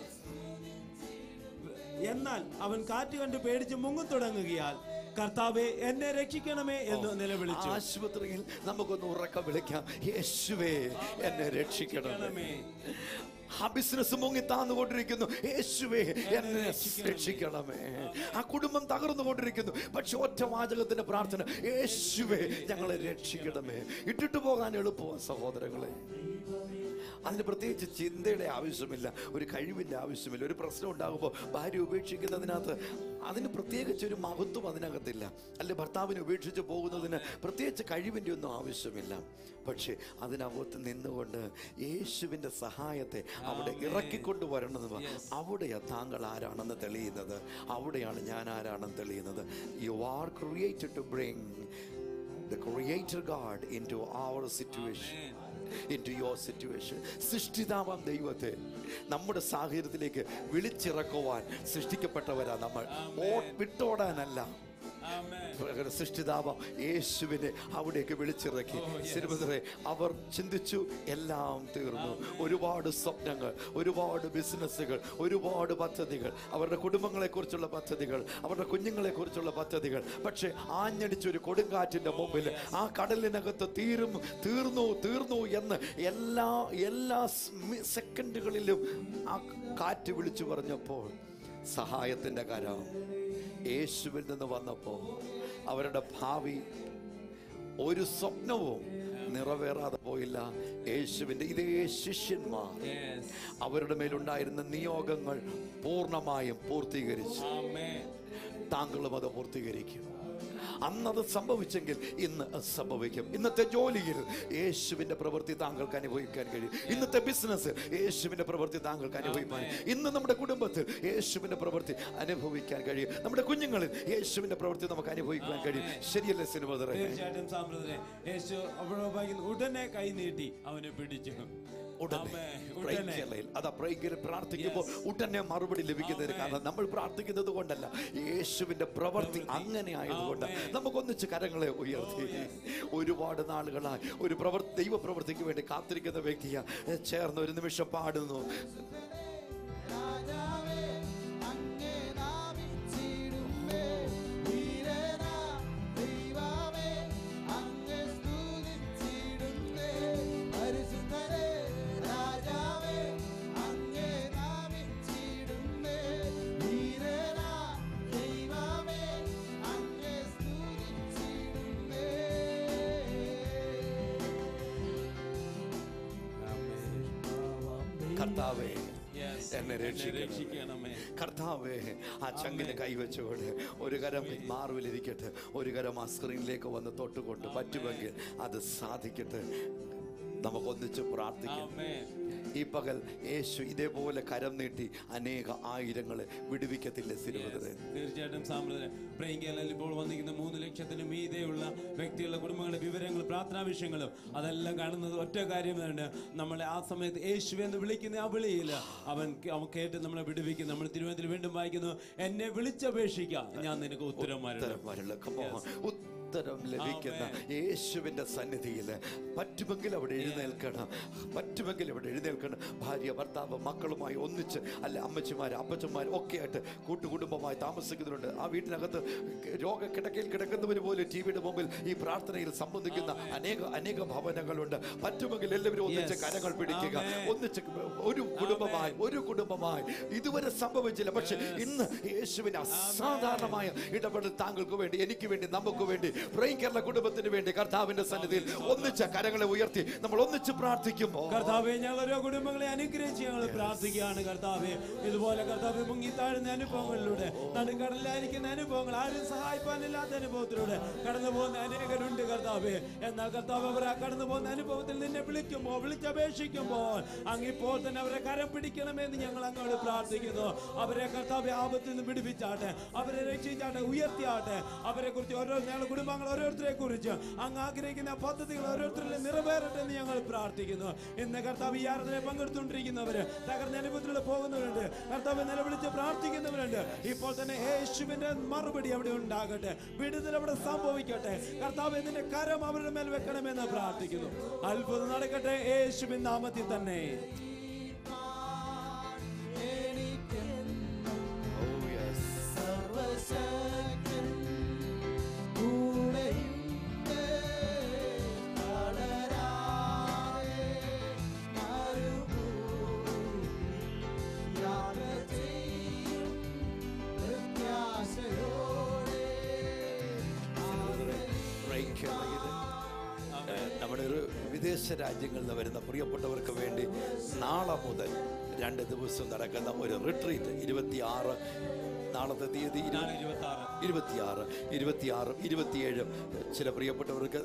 എന്നാൽ അവൻ കാറ്റ് കണ്ട് പേടിച്ച് മുങ്ങും തുടങ്ങുകയാൽ കർത്താവെ എന്നെ രക്ഷിക്കണമേ എന്ന് നിലവിളിച്ചു ആശുപത്രിയിൽ നമുക്കൊന്ന് ഉറക്കം വിളിക്കാം യേശുവേ എന്നെ രക്ഷിക്കണം രക്ഷിക്കണമേ. ആ ബിസിനസ് മുങ്ങി താന്നുകൊണ്ടിരിക്കുന്നു യേശുവേ എന്നെ രക്ഷിക്കണമേ ആ കുടുംബം തകർന്നുകൊണ്ടിരിക്കുന്നു പക്ഷെ ഒറ്റ വാചകത്തിന്റെ പ്രാർത്ഥന യേശുവേ ഞങ്ങളെ രക്ഷിക്കണമേ ഇട്ടിട്ട് പോകാൻ എളുപ്പമാണ് സഹോദരങ്ങളെ അതിന് പ്രത്യേകിച്ച് ചിന്തയുടെ ആവശ്യമില്ല ഒരു കഴിവിൻ്റെ ആവശ്യമില്ല ഒരു പ്രശ്നം ഉണ്ടാകുമ്പോൾ ഭാര്യ ഉപേക്ഷിക്കുന്നതിനകത്ത് അതിന് പ്രത്യേകിച്ച് ഒരു മഹത്വം അതിനകത്തില്ല അല്ലെ ഭർത്താവിനെ ഉപേക്ഷിച്ച് പോകുന്നതിന് പ്രത്യേകിച്ച് കഴിവിൻ്റെ ഒന്നും ആവശ്യമില്ല പക്ഷേ അതിനകത്ത് നിന്നുകൊണ്ട് യേശുവിൻ്റെ സഹായത്തെ അവിടെ ഇറക്കിക്കൊണ്ട് വരണമെന്ന് അവിടെയാണ് താങ്കൾ ആരാണെന്ന് തെളിയുന്നത് അവിടെയാണ് ഞാൻ ആരാണെന്ന് തെളിയുന്നത് you are created to bring the creator God into our situation into your situation സൃഷ്ടിതാവാം ദൈവത്തെ നമ്മുടെ സാഹചര്യത്തിലേക്ക് വിളിച്ചിറക്കുവാൻ സൃഷ്ടിക്കപ്പെട്ടവരാ നമ്മൾ ഓ- വിട്ടോടാനല്ല ആമേൻ സൃഷ്ടിതാവാം യേശുവിനെ അവിടേക്ക് വിളിച്ചിറക്കി സിനിമതരെ അവർ ചിന്തിച്ചു എല്ലാം തീർന്നു ഒരുപാട് സ്വപ്നങ്ങൾ ഒരുപാട് ബിസിനസ്സുകൾ ഒരുപാട് പദ്ധതികൾ അവരുടെ കുടുംബങ്ങളെ കുറിച്ചുള്ള പദ്ധതികൾ അവരുടെ കുഞ്ഞുങ്ങളെ കുറിച്ചുള്ള പദ്ധതികൾ പക്ഷെ ആഞ്ഞടിച്ചൊരു കൊടുങ്കാറ്റിന്റെ മുമ്പിൽ ആ കടലിനകത്ത് തീരും തീർന്നു തീർന്നു എന്ന് എല്ലാ എല്ലാ സ്മി- സെക്കൻഡുകളിലും ആ കാറ്റ് വിളിച്ചു പറഞ്ഞപ്പോൾ സഹായത്തിന്റെ കരം യേശുവിൽ നിന്ന് വന്നപ്പോൾ അവരുടെ ഭാവി ഒരു സ്വപ്നവും നിറവേറാതെ പോയില്ല യേശുവിൻ്റെ ഇതേ ശിഷ്യന്മാർ Yes. അവരുടെ മേലുണ്ടായിരുന്ന നിയോഗങ്ങൾ പൂർണ്ണമായും പൂർത്തീകരിച്ചു ആമേൻ താങ്കളും അത് പൂർത്തീകരിക്കും അന്നത് സംഭവിച്ചെങ്കിൽ ഇന്ന് അത് സംഭവിക്കും ഇന്നത്തെ ജോലിയിൽ യേശുവിന്റെ പ്രവൃത്തി താങ്കൾക്ക് അനുഭവിക്കാൻ കഴിയും ഇന്നത്തെ ബിസിനസ് യേശുവിന്റെ പ്രവൃത്തി താങ്കൾക്ക് അനുഭവിക്കാൻ ഇന്ന് നമ്മുടെ കുടുംബത്തിൽ യേശുവിന്റെ പ്രവൃത്തി അനുഭവിക്കാൻ കഴിയും നമ്മുടെ കുഞ്ഞുങ്ങളിൽ യേശുവിന്റെ പ്രവൃത്തി നമുക്ക് അനുഭവിക്കാൻ കഴിയും ശരിയല്ലേ സിനിമ തീർച്ചയായിട്ടും സാമ്പ്രദായ യേശു അവിടെ വായിക്കുന്നു ഉടനെ കൈ നീട്ടി അവനെ പിടിച്ചു ഉടനെ ആമേൻ. Pray ഉടനെ കേരളയിൽ. അതാ പ്രൈക്കർ പ്രാർത്ഥിക്കുമ്പോൾ ഉടനെ മറുപടി ലഭിക്കുന്നതിന് കാരണം നമ്മൾ പ്രാർത്ഥിക്കുന്നത് കൊണ്ടല്ല യേശുവിന്റെ പ്രവൃത്തി അങ്ങനെ ആയതുകൊണ്ട് നമുക്കൊന്നിച്ച് കരങ്ങളെ ഉയർത്തി ഒരുപാട് നാളുകളായി ഒരു പ്രവൃത്തി ദൈവ പ്രവൃത്തിക്ക് വേണ്ടി കാത്തിരിക്കുന്ന വ്യക്തിയാ ചേർന്ന് ഒരു നിമിഷം പാടുന്നു രാജാവേ അങ്ങേ നാമിച്ചിടുമേ വീരനാ ദൈവമേ അങ്ങേ സ്തുതിച്ചിടുന്നേ പരിശുദ്ധനേ രാജാവേ അങ്ങേ നാമിച്ചിടുമേ വീരനാ ദൈവമേ അങ്ങേ സ്തുതിച്ചിടുന്നേ കർത്താവേ Yes. എന്നെ രക്ഷിക്കണം രക്ഷിക്കണമേ കർത്താവേ ആ ചങ്കിന് കൈവച്ചുകൊണ്ട് ഒരു കരം മാർവിലിരിക്കട്ടെ ഒരു കരം ആ സ്ക്രീനിലേക്ക് വന്ന് തൊട്ടുകൊണ്ട് പറ്റുമെങ്കിൽ അത് സാധിക്കട്ടെ നമുക്ക് ഒന്നിച്ച് പ്രാർത്ഥിക്കാം ആമേൻ. ഈ പകൽ യേശു ഇതേപോലെ കരം നീട്ടി അനേക ആയിരങ്ങളെ വിടുവിക്കത്തില്ലേ സിരുവതരെ തീർച്ചയായിട്ടും സാമ്പ്രദായം പ്രിയങ്കയിൽ ഇപ്പോൾ വന്നിരിക്കുന്ന മൂന്ന് ലക്ഷത്തിന് മീതെയുള്ള വ്യക്തികളുടെ കുടുംബങ്ങളുടെ വിവരങ്ങൾ പ്രാർത്ഥനാ വിഷയങ്ങളും അതെല്ലാം കാണുന്നത് ഒറ്റ കാര്യം തന്നെ നമ്മളെ ആ സമയത്ത് യേശു എന്ന് വിളിക്കുന്ന ആ വിളിയിൽ അവൻ അവൻ കേട്ട് നമ്മളെ വിടുവിക്കും നമ്മൾ തിരുവനന്തപുരം വീണ്ടും വായിക്കുന്നു എന്നെ വിളിച്ചപേക്ഷിക്കാം ഞാൻ നിനക്ക് ഉത്തരമാരുണ്ട് ഉത്തരം വരല്ല Come on. ഉത്തരം ലഭിക്കുന്ന യേശുവിന്റെ സന്നിധിയിൽ പറ്റുമെങ്കിൽ അവിടെ എഴുന്നേൽക്കണം പറ്റുമെങ്കിൽ അവിടെ എഴുന്നേൽക്കണം ഭാര്യ ഭർത്താവ് മക്കളുമായി ഒന്നിച്ച് അല്ല അമ്മച്ചിമാർ അപ്പച്ചന്മാർ ഒക്കെ ആയിട്ട് കൂട്ടുകുടുംബമായി താമസിക്കുന്നുണ്ട് ആ വീട്ടിനകത്ത് രോഗക്കിടക്കയിൽ കിടക്കുന്നവർ പോലും ടി വിയുടെ മുമ്പിൽ ഈ പ്രാർത്ഥനയിൽ സംബന്ധിക്കുന്ന അനേക അനേക ഭവനങ്ങളുണ്ട് പറ്റുമെങ്കിൽ എല്ലാവരും ഒന്നിച്ച് Yes. കരങ്ങൾ പിടിക്കുക Amen. ഒന്നിച്ച് ഒരു കുടുംബമായി ഒരു കുടുംബമായി ഇതുവരെ സംഭവിച്ചില്ല പക്ഷെ ഇന്ന് യേശുവിന് അസാധാരണമായ ഇടപെടൽ താങ്കൾക്ക് വേണ്ടി എനിക്ക് വേണ്ടി നമുക്ക് വേണ്ടി പ്രൈം കേരള കുടുംബത്തിന് വേണ്ടി കർത്താവിന്റെ സന്നിധിയിൽ ഒന്നിച്ച കരങ്ങളെ ഉയർത്തി നമ്മൾ ഒന്നിച്ച് പ്രാർത്ഥിക്കുമ്പോൾ കർത്താവെ ഞങ്ങൾ ഓരോ കുടുംബങ്ങളെ അനുഗ്രഹിച്ച് ഞങ്ങൾ പ്രാർത്ഥിക്കുകയാണ് കർത്താവെ ഇതുപോലെ കർത്താവെ മുങ്ങി താഴുന്ന അനുഭവങ്ങളിലൂടെ നടുക്കടലിലായിരിക്കുന്ന അനുഭവങ്ങൾ ആരും സഹായിപ്പാനില്ലാത്ത അനുഭവത്തിലൂടെ കടന്നു പോകുന്ന അനേകരുണ്ട് കർത്താവെ എന്നാൽ കർത്താവ് അവർ ആ കടന്നു പോകുന്ന അനുഭവത്തിൽ നിന്നെ വിളിക്കുമ്പോൾ വിളിച്ചപേക്ഷിക്കുമ്പോൾ അങ്ങിപ്പോൾ തന്നെ അവരെ കരം പിടിക്കണമെന്ന് ഞങ്ങൾ അങ്ങോട്ട് പ്രാർത്ഥിക്കുന്നു അവരെ കർത്താവെ ആപത്തിൽ നിന്ന് പിടിപ്പിച്ചാട്ടെ അവരെ രക്ഷിച്ചാട്ടെ ഉയർത്തിയാട്ടെ അവരെ കുറിച്ച് ഓരോ ഞങ്ങളുടെ കുടുംബങ്ങൾ ഓരോരുത്തരെ കുറിച്ച് അങ്ങ് ആഗ്രഹിക്കുന്ന പദ്ധതികൾ ഓരോരുത്തരിലും നിറവേറട്ടെ എന്ന് ഞങ്ങൾ പ്രാർത്ഥിക്കുന്നു ഇന്ന് കർത്താവ് ഈ ആരാധനയെ പങ്കെടുത്തുകൊണ്ടിരിക്കുന്നവര് തകർന്ന അനുഭവത്തിലൂടെ പോകുന്നവരുണ്ട് കർത്താവ് നിലവിളിച്ച് പ്രാർത്ഥിക്കുന്നവരുണ്ട് ഇപ്പോൾ തന്നെ യേശുവിന്റെ മറുപടി അവിടെ ഉണ്ടാകട്ടെ വിടുതൽ അവിടെ സംഭവിക്കട്ടെ കർത്താവ് ഇതിന്റെ കരം അവരുടെ മേൽ വെക്കണമെന്ന് പ്രാർത്ഥിക്കുന്നു അത്ഭുതം നടക്കട്ടെ യേശുവിൻ നാമത്തിൽ തന്നെ എനിക്കെന്നും Oh, yes. സർവശക്തൻ കൂടെയുണ്ട്. തളരാതെ മരുഭൂമിയിൽ യാത്ര ചെയ്യും പ്രത്യാശയോടെ Praise കേരളയില് ഏഹ്, നമ്മുടെ ഒരു വിദേശ രാജ്യങ്ങളിൽ നിന്ന് വരുന്ന പ്രിയപ്പെട്ടവർക്ക് വേണ്ടി നാളെ മുതൽ രണ്ട് ദിവസം നടക്കുന്ന ഒരു റിട്രീറ്റ് ഇരുപത്തിയാറ് നാളത്തെ തീയതി ഇരു- നാളെ ഇരുപത്തി ആറ് ഇരുപത്തിയാറ് ഇരുപത്തിയാറും ഇരുപത്തിയേഴും ചില പ്രിയപ്പെട്ടവർക്ക്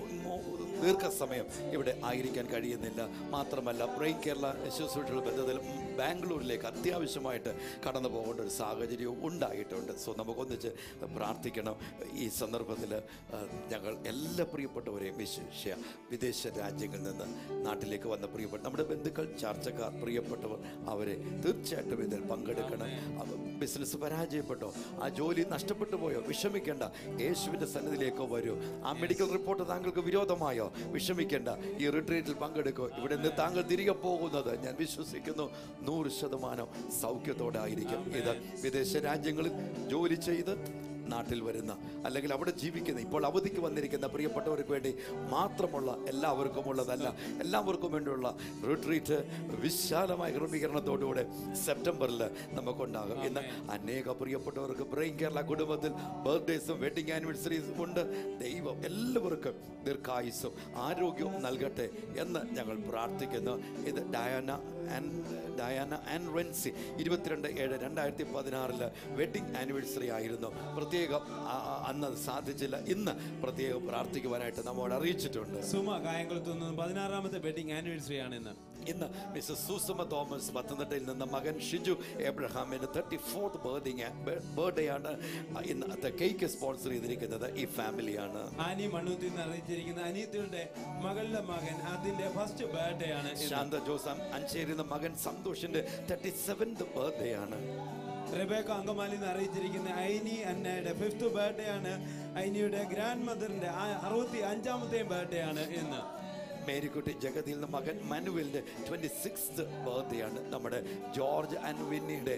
ദീർഘസമയം ഇവിടെ ആയിരിക്കാൻ കഴിയുന്നില്ല മാത്രമല്ല ബ്രെയിൻ കേരള ശുശ്രൂഷകളുടെ ബന്ധത്തിൽ ബാംഗ്ലൂരിലേക്ക് അത്യാവശ്യമായിട്ട് കടന്നു പോകേണ്ട ഒരു സാഹചര്യവും ഉണ്ടായിട്ടുണ്ട് സോ നമുക്കൊന്നിച്ച് പ്രാർത്ഥിക്കണം ഈ സന്ദർഭത്തിൽ ഞങ്ങൾ എല്ലാ പ്രിയപ്പെട്ടവരെയും വിശേഷ്യ വിദേശ രാജ്യങ്ങളിൽ നിന്ന് നാട്ടിലേക്ക് വന്ന പ്രിയപ്പെട്ട നമ്മുടെ ബന്ധുക്കൾ ചർച്ചക്കാർ പ്രിയപ്പെട്ടവർ അവരെ തീർച്ചയായിട്ടും ഇതിൽ പങ്കെടുക്കണം അവ- ബിസിനസ് പരാജയപ്പെട്ടോ ആ ജോലി നഷ്ടപ്പെട്ടു പോയോ വിഷമിക്കേണ്ട യേശുവിൻ്റെ സന്നിധിയിലേക്കോ വരൂ ആ മെഡിക്കൽ റിപ്പോർട്ട് താങ്കൾക്ക് വിരോധമായോ വിഷമിക്കേണ്ട ഈ റിട്രീറ്റിൽ പങ്കെടുക്കോ ഇവിടെ നിന്ന് താങ്കൾ തിരികെ പോകുന്നത് ഞാൻ വിശ്വസിക്കുന്നു നൂറ് ശതമാനം സൗഖ്യത്തോടെ ആയിരിക്കും ഇത് വിദേശ രാജ്യങ്ങളിൽ ജോലി ചെയ്ത് നാട്ടിൽ വരുന്ന അല്ലെങ്കിൽ അവിടെ ജീവിക്കുന്ന ഇപ്പോൾ അവധിക്ക് വന്നിരിക്കുന്ന പ്രിയപ്പെട്ടവർക്ക് വേണ്ടി മാത്രമുള്ള എല്ലാവർക്കും ഉള്ളതല്ല എല്ലാവർക്കും വേണ്ടിയുള്ള റിട്രീറ്റ് വിശാലമായ ക്രമീകരണത്തോടുകൂടെ സെപ്റ്റംബറിൽ നമുക്കുണ്ടാകും ഇന്ന് അനേക പ്രിയപ്പെട്ടവർക്ക് ബ്രെയിൻ കേരള കുടുംബത്തിൽ ബർത്ത്ഡേസും വെഡിങ് ആനിവേഴ്സറീസും ഉണ്ട് ദൈവം എല്ലാവർക്കും ദീർഘായുസ്സും ആരോഗ്യവും നൽകട്ടെ എന്ന് ഞങ്ങൾ പ്രാർത്ഥിക്കുന്നു ഇത് Diana and Diana and Rency ഇരുപത്തിരണ്ട് ഏഴ് രണ്ടായിരത്തി പതിനാറില് വെഡിങ് ആനിവേഴ്സറി ആയിരുന്നു പ്രത്യേകം ആ, ആ, അന്ന് അത് സാധിച്ചില്ല ഇന്ന് പ്രത്യേകം പ്രാർത്ഥിക്കുവാനായിട്ട് നമ്മോട് അറിയിച്ചിട്ടുണ്ട് സുമ കായംകുളത്ത് നിന്ന് പതിനാറാമത്തെ വെഡിങ് ആനിവേഴ്സറി ആണ് ഇന്ന് ഇന്ന് മിസ്സസ് സൂസമ തോമസ് പത്തനംതിട്ടയിൽ നിന്ന് മകൻ ഷിജു എബ്രഹാമിന്റെ തേർട്ടി ഫോർത്ത് ബർത്ത്ഡേ ബർത്ത്ഡേ ആണ് ഇന്ന് കേക്ക് സ്പോൺസർ ചെയ്തിരിക്കുന്നത് ഈ ഫാമിലിയാണ് ആനി മണ്ണൂത്തിൽ നിന്ന് അറിയിച്ചിരിക്കുന്ന അനിയത്തിയുടെ മകളുടെ മകൻ അതിന്റെ ഫസ്റ്റ് ബർത്ത്ഡേ ആണ് ഇന്ന്. ശാന്ത ജോസ് അഞ്ചേരിന്ന മകൻ സന്തോഷിന്റെ തേർട്ടി സെവൻത് ബർത്ത്ഡേ ആണ് റെബേക്ക അങ്കമാലിൽ നിന്ന് അറിയിച്ചിരിക്കുന്ന ഐനി അന്നയുടെ ഫിഫ്ത്ത് ബർത്ത്ഡേ ആണ് ഐനിയുടെ ഗ്രാൻഡ് മദറിന്റെ അറുപത്തി അഞ്ചാമത്തെയും ബർത്ത്ഡേ ആണ് ഇന്ന് മേരിക്കുട്ടി ജഗതിയിൽ നിന്ന് മകൻ മനുവലിന്റെ ട്വന്റി സിക്സ്ത് ബർത്ത്ഡേ ആണ് നമ്മുടെ ജോർജ് ആൻഡ് വിന്നിയുടെ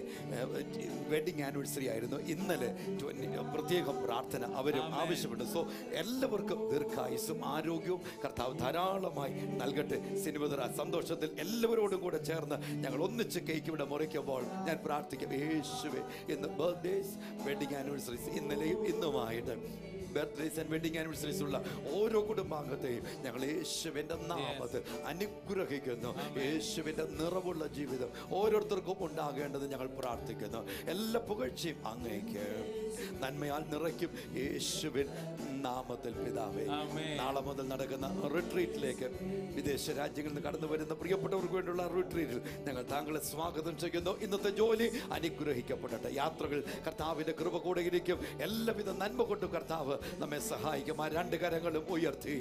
വെഡിങ് ആനിവേഴ്സറി ആയിരുന്നു ഇന്നലെ 20 പ്രത്യേക പ്രാർത്ഥന അവരും ആവശ്യപ്പെട്ടു സോ എല്ലാവർക്കും ദീർഘായുസും ആരോഗ്യവും കർത്താവ് ധാരാളമായി നൽകട്ടെ സിനിമതറ സന്തോഷത്തിൽ എല്ലാവരോടും കൂടെ ചേർന്ന് ഞങ്ങൾ ഒന്നിച്ച് കേക്ക് ഇവിടെ മുറിക്കുമ്പോൾ ഞാൻ പ്രാർത്ഥിക്കും യേശുവെ ഇന്ന് ബർത്ത്ഡേസ് വെഡിങ് ആനിവേഴ്സറീസ് ഇന്നലെയും ഇന്നുമായിട്ട് ബർത്ത്ഡേസ് ആൻഡ് വെഡിങ് ആനിവേഴ്സറീസ് ഉള്ള ഓരോ കുടുംബാംഗത്തെയും ഞങ്ങൾ യേശുവിന്റെ നാമത്തിൽ അനുഗ്രഹിക്കുന്നു യേശുവിന്റെ നിറവുള്ള ജീവിതം ഓരോരുത്തർക്കും ഉണ്ടാകേണ്ടത് ഞങ്ങൾ പ്രാർത്ഥിക്കുന്നു എല്ലാ പുകഴ്ചയും അങ്ങേക്ക് നന്മയാൽ നിറയ്ക്കും യേശുവിൻ നാമത്തിൽ പിതാവേ ആമേൻ. നാളെ മുതൽ നടക്കുന്ന റിട്രീറ്റിലേക്ക് വിദേശ രാജ്യങ്ങളിൽ നിന്ന് കടന്നു വരുന്ന പ്രിയപ്പെട്ടവർക്ക് വേണ്ടിയുള്ള റിട്രീറ്റിൽ ഞങ്ങൾ താങ്കളെ സ്വാഗതം ചെയ്യുന്നു ഇന്നത്തെ ജോലി അനുഗ്രഹിക്കപ്പെടട്ടെ യാത്രകൾ കർത്താവിന്റെ കൃപ കൂടെ ഇരിക്കും എല്ലാവിധ നന്മ കൊണ്ടും കർത്താവ് നമ്മെ സഹായിക്കും ആ രണ്ട് കരങ്ങളും ഉയർത്തി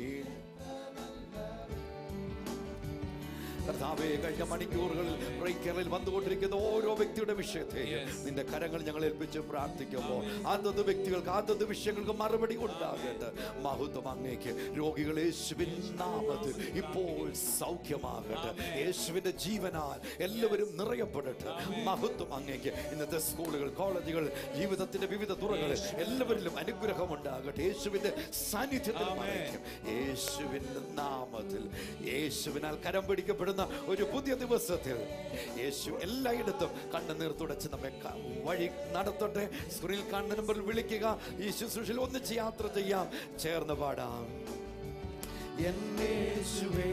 കർത്താവെ കഴിഞ്ഞ മണിക്കൂറുകളിൽ ബ്രേക്കറിൽ വന്നുകൊണ്ടിരിക്കുന്ന ഓരോ വ്യക്തിയുടെ വിഷയത്തെയും Yes. നിന്റെ കരങ്ങൾ ഞങ്ങൾ ഏൽപ്പിച്ച് പ്രാർത്ഥിക്കുമ്പോൾ അതത് വ്യക്തികൾക്ക് അതത് വിഷയങ്ങൾക്ക് മറുപടി ഉണ്ടാകട്ടെ മഹത്വം അങ്ങേക്ക് രോഗികൾ യേശുവിൻ നാമത്തിൽ ഇപ്പോൾ സൗഖ്യമാകട്ടെ യേശുവിന്റെ ജീവനാൽ എല്ലാവരും നിറയപ്പെടട്ടെ മഹത്വം അങ്ങേക്ക് ഇന്നത്തെ സ്കൂളുകൾ കോളേജുകൾ ജീവിതത്തിന്റെ വിവിധ തുറകളിൽ എല്ലാവരിലും അനുഗ്രഹം ഉണ്ടാകട്ടെ യേശുവിന്റെ സാന്നിധ്യത്തിൽ ആമേൻ. മറയ്ക്കും യേശുവിന്റെ നാമത്തിൽ യേശുവിനാൽ കരം പിടിക്കപ്പെടുന്ന ഒരു പുതിയ ദിവസത്തിൽ യേശു എല്ലായിടത്തും കണ്ണുനീർ തുടച്ച് നമ്മെ ക- വഴി നടത്തട്ടെ സ്ക്രീനിൽ കാണുന്ന നമ്പറിൽ വിളിക്കുക ഈ ശുശ്രൂഷയിൽ ഒന്നിച്ച് യാത്ര ചെയ്യാം ചേർന്ന് പാടാം എന്നേശുവേ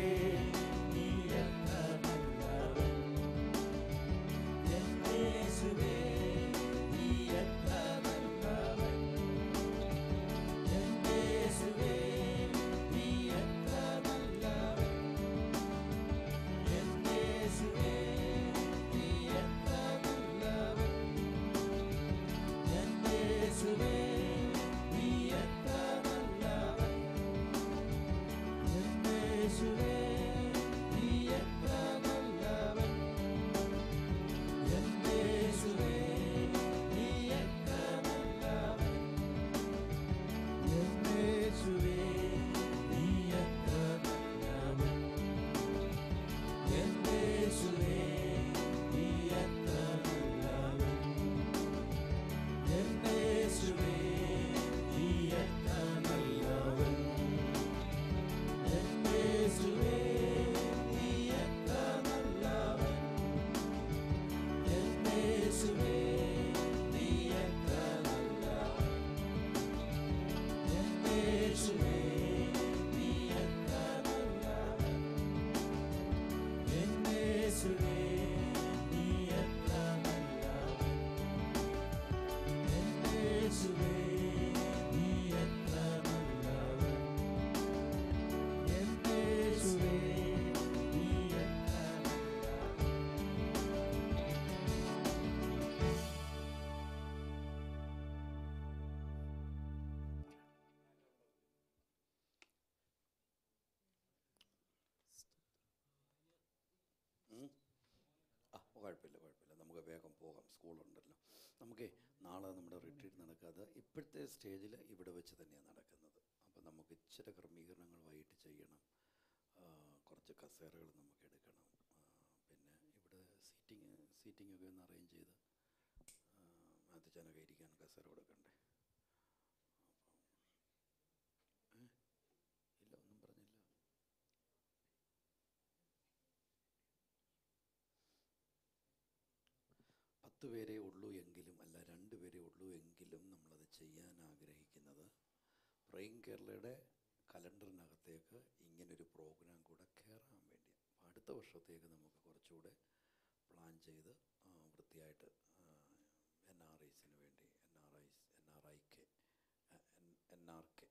ആ കുഴപ്പമില്ല കുഴപ്പമില്ല നമുക്ക് വേഗം പോകാം സ്കൂളുണ്ടല്ലോ നമുക്ക് നാളെ നമ്മുടെ റിട്രീറ്റ് നടക്കാതെ ഇപ്പോഴത്തെ സ്റ്റേജിൽ ഇവിടെ വെച്ച് തന്നെയാണ് നടക്കുന്നത് അപ്പോൾ നമുക്ക് ഇച്ചിരി ക്രമീകരണങ്ങൾ വൈകിട്ട് ചെയ്യണം ആ, കുറച്ച് കസേരകൾ നമുക്ക് എടുക്കണം ആ, പിന്നെ ഇവിടെ സീറ്റിംഗ് സീറ്റിംഗ് ഒക്കെ ഒന്ന് അറേഞ്ച് ചെയ്ത് മാത്തച്ചാനൊക്കെ ഇരിക്കാൻ കസേര കൊടുക്കണ്ടേ അപ്പം ഏ? ഇല്ല ഒന്നും പറഞ്ഞില്ല പത്ത് പേരേ ഉള്ളൂ എങ്കിലും അല്ല രണ്ട് പേരേ ഉള്ളൂ എങ്കിലും നമ്മളത് ചെയ്യാൻ ആഗ്രഹിക്കുന്നത് പ്രൈം കേരളയുടെ കലണ്ടറിനകത്തേക്ക് ഇങ്ങനൊരു പ്രോഗ്രാം കൂടെ കയറാൻ വേണ്ടി അപ്പോൾ അടുത്ത വർഷത്തേക്ക് നമുക്ക് കുറച്ചുകൂടെ പ്ലാൻ ചെയ്ത് ആ, വൃത്തിയായിട്ട് എൻ ആർ ഐസിന് വേണ്ടി N R Is N R I K N R K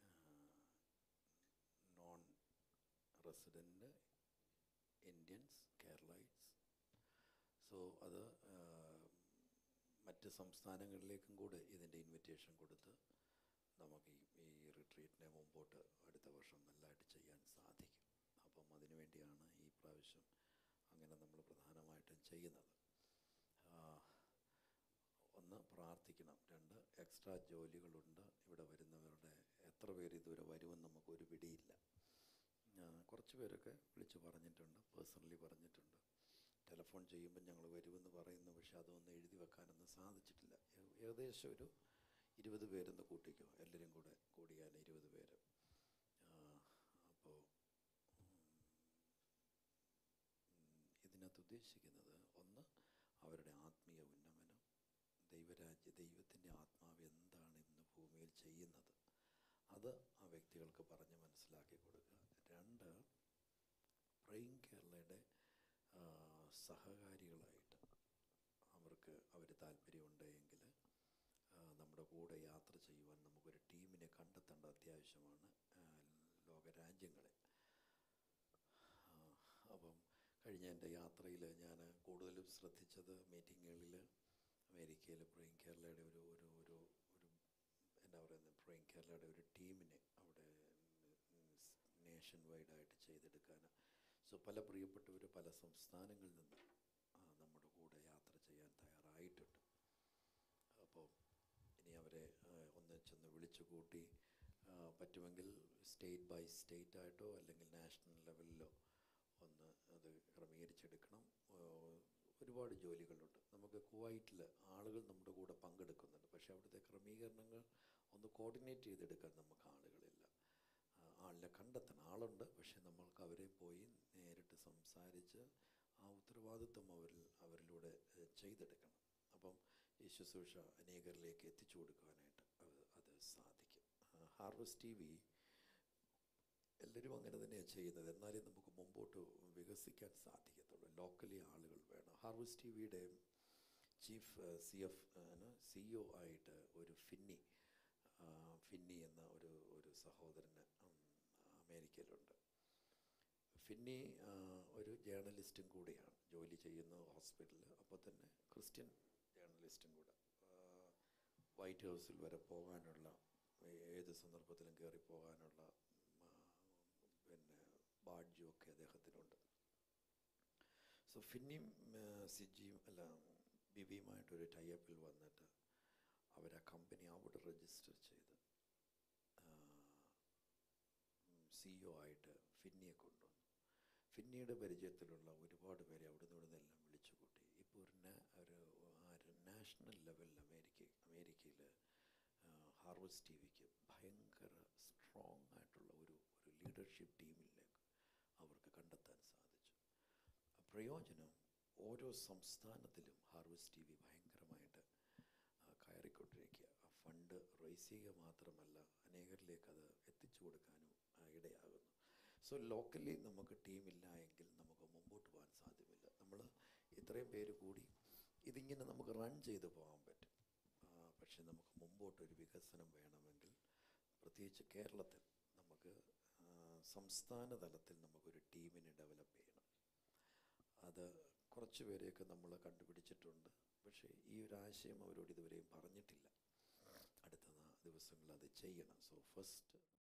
non resident Indians Keralites so അത് ആ, മറ്റ് സംസ്ഥാനങ്ങളിലേക്കും കൂടെ ഇതിൻ്റെ ഇൻവിറ്റേഷൻ കൊടുത്ത് നമുക്ക് ഈ ഈ റിട്രീറ്റിനെ മുമ്പോട്ട് അടുത്ത വർഷം നല്ലതായിട്ട് ചെയ്യാൻ സാധിക്കും അപ്പം അതിനുവേണ്ടിയാണ് ഈ പ്രാവശ്യം അങ്ങനെ നമ്മൾ പ്രധാനമായിട്ടും ചെയ്യുന്നത് ആ, ഒന്ന് പ്രാർത്ഥിക്കണം രണ്ട് എക്സ്ട്രാ ജോലികളുണ്ട് ഇവിടെ വരുന്നവരുടെ എത്ര പേര് ഇതുവരെ വരുമെന്ന് നമുക്കൊരു പിടിയില്ല ആ, കുറച്ച് പേരൊക്കെ വിളിച്ച് പറഞ്ഞിട്ടുണ്ട് പേഴ്സണലി പറഞ്ഞിട്ടുണ്ട് ടെലിഫോൺ ചെയ്യുമ്പോൾ ഞങ്ങൾ വരുമെന്ന് പറയുന്നു പക്ഷെ അതൊന്നും എഴുതി വെക്കാനൊന്നും സാധിച്ചിട്ടില്ല ഏ- ഏകദേശം ഒരു ഇരുപത് പേരെന്ന് കൂട്ടിക്കോ എല്ലാവരും കൂടെ കൂടിയാൽ ഇരുപത് പേര് അപ്പോൾ ഇതിനകത്ത് ഉദ്ദേശിക്കുന്നത് ഒന്ന് അവരുടെ ആത്മീയ ഉന്നമനം ദൈവരാജ്യ ദൈവത്തിൻ്റെ ആത്മാവ് എന്താണ് ഇന്ന് ഭൂമിയിൽ ചെയ്യുന്നത് അത് ആ വ്യക്തികൾക്ക് പറഞ്ഞ് മനസ്സിലാക്കി കൊടുക്കുക രണ്ട് പ്രൈം കേരളയുടെ ആ, സഹകാരികളായിട്ട് അവർക്ക് അവർ താല്പര്യമുണ്ടെങ്കിൽ ആ, നമ്മുടെ കൂടെ യാത്ര ചെയ്യുവാൻ നമുക്കൊരു ടീമിനെ കണ്ടെത്തേണ്ട അത്യാവശ്യമാണ് ആ, ലോകരാജ്യങ്ങളെ ആ, അപ്പം കഴിഞ്ഞ എൻ്റെ യാത്രയിൽ ഞാൻ കൂടുതലും ശ്രദ്ധിച്ചത് മീറ്റിങ്ങുകളിൽ അമേരിക്കയിൽ പ്രൈം കേരളയുടെ ഒരു ഒരു ഒരു ഒരു എന്താ പറയുന്നത് പ്രൈം കേരളയുടെ ഒരു ടീമിനെ അവിടെ നേഷൻ വൈഡായിട്ട് ചെയ്തെടുക്കാൻ സോ പല പ്രിയപ്പെട്ടവർ പല സംസ്ഥാനങ്ങളിൽ നിന്ന് ആ, നമ്മുടെ കൂടെ യാത്ര ചെയ്യാൻ തയ്യാറായിട്ടുണ്ട് അപ്പോൾ ഇനി അവരെ ആ, ഒന്ന് ചെന്ന് വിളിച്ചു കൂട്ടി ആ, പറ്റുമെങ്കിൽ സ്റ്റേറ്റ് ബൈ സ്റ്റേറ്റ് ആയിട്ടോ അല്ലെങ്കിൽ നാഷണൽ ലെവലിലോ ഒന്ന് അത് ക്രമീകരിച്ചെടുക്കണം ആ, ഒരുപാട് ജോലികളുണ്ട് നമുക്ക് കുവൈറ്റിൽ ആളുകൾ നമ്മുടെ കൂടെ പങ്കെടുക്കുന്നുണ്ട് പക്ഷേ അവിടുത്തെ ക്രമീകരണങ്ങൾ ഒന്ന് കോർഡിനേറ്റ് ചെയ്തെടുക്കാൻ നമുക്ക് ആളുകളില്ല ആ, ആളിനെ കണ്ടെത്തണം ആളുണ്ട് പക്ഷേ നമ്മൾക്ക് അവരെ പോയി നേരിട്ട് സംസാരിച്ച് ആ ഉത്തരവാദിത്വം അവരിൽ അവരിലൂടെ ഏഹ്, ചെയ്തെടുക്കണം അപ്പം ഈ ശുശ്രൂഷ അനേകരിലേക്ക് എത്തിച്ചു കൊടുക്കുവാനായിട്ട് അത് അത് സാധിക്കും ഹാർവസ്റ്റ് ടി വി എല്ലാവരും അങ്ങനെ തന്നെയാണ് ചെയ്യുന്നത് എന്നാലേ നമുക്ക് മുമ്പോട്ട് വികസിക്കാൻ സാധിക്കത്തുള്ളൂ ലോക്കലി ആളുകൾ വേണം ഹാർവസ്റ്റ് ടി വിയുടെ ചീഫ് സി എഫ് സിഇഒ ആയിട്ട് ഒരു ഫിന്നി ആ, ഫിന്നി എന്ന ഒരു ഒരു സഹോദരന് ഉം, അമേരിക്കയിലുണ്ട് ഫിന്നി ആ, ഒരു ജേർണലിസ്റ്റും കൂടിയാണ് ജോലി ചെയ്യുന്ന ഹോസ്പിറ്റലിൽ അപ്പോൾ തന്നെ ക്രിസ്ത്യൻ ജേർണലിസ്റ്റും കൂടെ ആ, വൈറ്റ് ഹൗസിൽ വരെ പോകാനുള്ള ഏത് സന്ദർഭത്തിലും കയറി പോകാനുള്ള ഉം, ആ, പിന്നെ ബാഡ്ജും ഒക്കെ അദ്ദേഹത്തിനുണ്ട് സോ ഫിന്നിയും ആ, സിജിയും അല്ല ബിബിയുമായിട്ടൊരു ടൈപ്പിൽ വന്നിട്ട് അവർ ആ കമ്പനി അവിടെ രജിസ്റ്റർ ചെയ്ത് സിഇഒ ആയിട്ട് ഫിന്നിയെ കൊണ്ടുവന്നു ഫിന്നിയുടെ പരിചയത്തിലുള്ള ഒരുപാട് പേരെ അവിടെ നിന്ന് ഇവിടെ നിന്നെല്ലാം വിളിച്ചു കൂട്ടി ഇപ്പോൾ ഒരു നാ- ഒരു ആ ഒരു നാഷണൽ ലെവലിൽ അമേരിക്ക അമേരിക്കയിൽ ഹാർവസ്റ്റ് ടി വിക്ക് ഭയങ്കര സ്ട്രോങ് ആയിട്ടുള്ള ഒരു ഒരു ലീഡർഷിപ്പ് ടീമിലേക്ക് അവർക്ക് കണ്ടെത്താൻ സാധിച്ചു പ്രയോജനം ഓരോ സംസ്ഥാനത്തിലും ഹാർവസ്റ്റ് ടി വി ഭയങ്കരമായിട്ട് ആ, കയറിക്കൊണ്ടിരിക്കുക ആ ഫണ്ട് റേസ് ചെയ്യുക മാത്രമല്ല അനേകരിലേക്ക് അത് എത്തിച്ചു കൊടുക്കാനും ആ, ഇടയാകുന്നു സോ ലോക്കലി നമുക്ക് ടീമില്ല എങ്കിൽ നമുക്ക് മുമ്പോട്ട് പോകാൻ സാധ്യമല്ല നമ്മൾ ഇത്രയും പേര് കൂടി ഇതിങ്ങനെ നമുക്ക് റൺ ചെയ്ത് പോകാൻ പറ്റും ആ, പക്ഷെ നമുക്ക് മുമ്പോട്ടൊരു വികസനം വേണമെങ്കിൽ പ്രത്യേകിച്ച് കേരളത്തിൽ നമുക്ക് ആ, സംസ്ഥാന തലത്തിൽ നമുക്കൊരു ടീമിനെ ഡെവലപ്പ് ചെയ്യണം അത് കുറച്ച് പേരെയൊക്കെ നമ്മൾ കണ്ടുപിടിച്ചിട്ടുണ്ട് പക്ഷേ ഈ ഒരു ആശയം അവരോട് ഇതുവരെയും പറഞ്ഞിട്ടില്ല അടുത്ത നാ- ദിവസങ്ങളിൽ അത് ചെയ്യണം സോ ഫസ്റ്റ്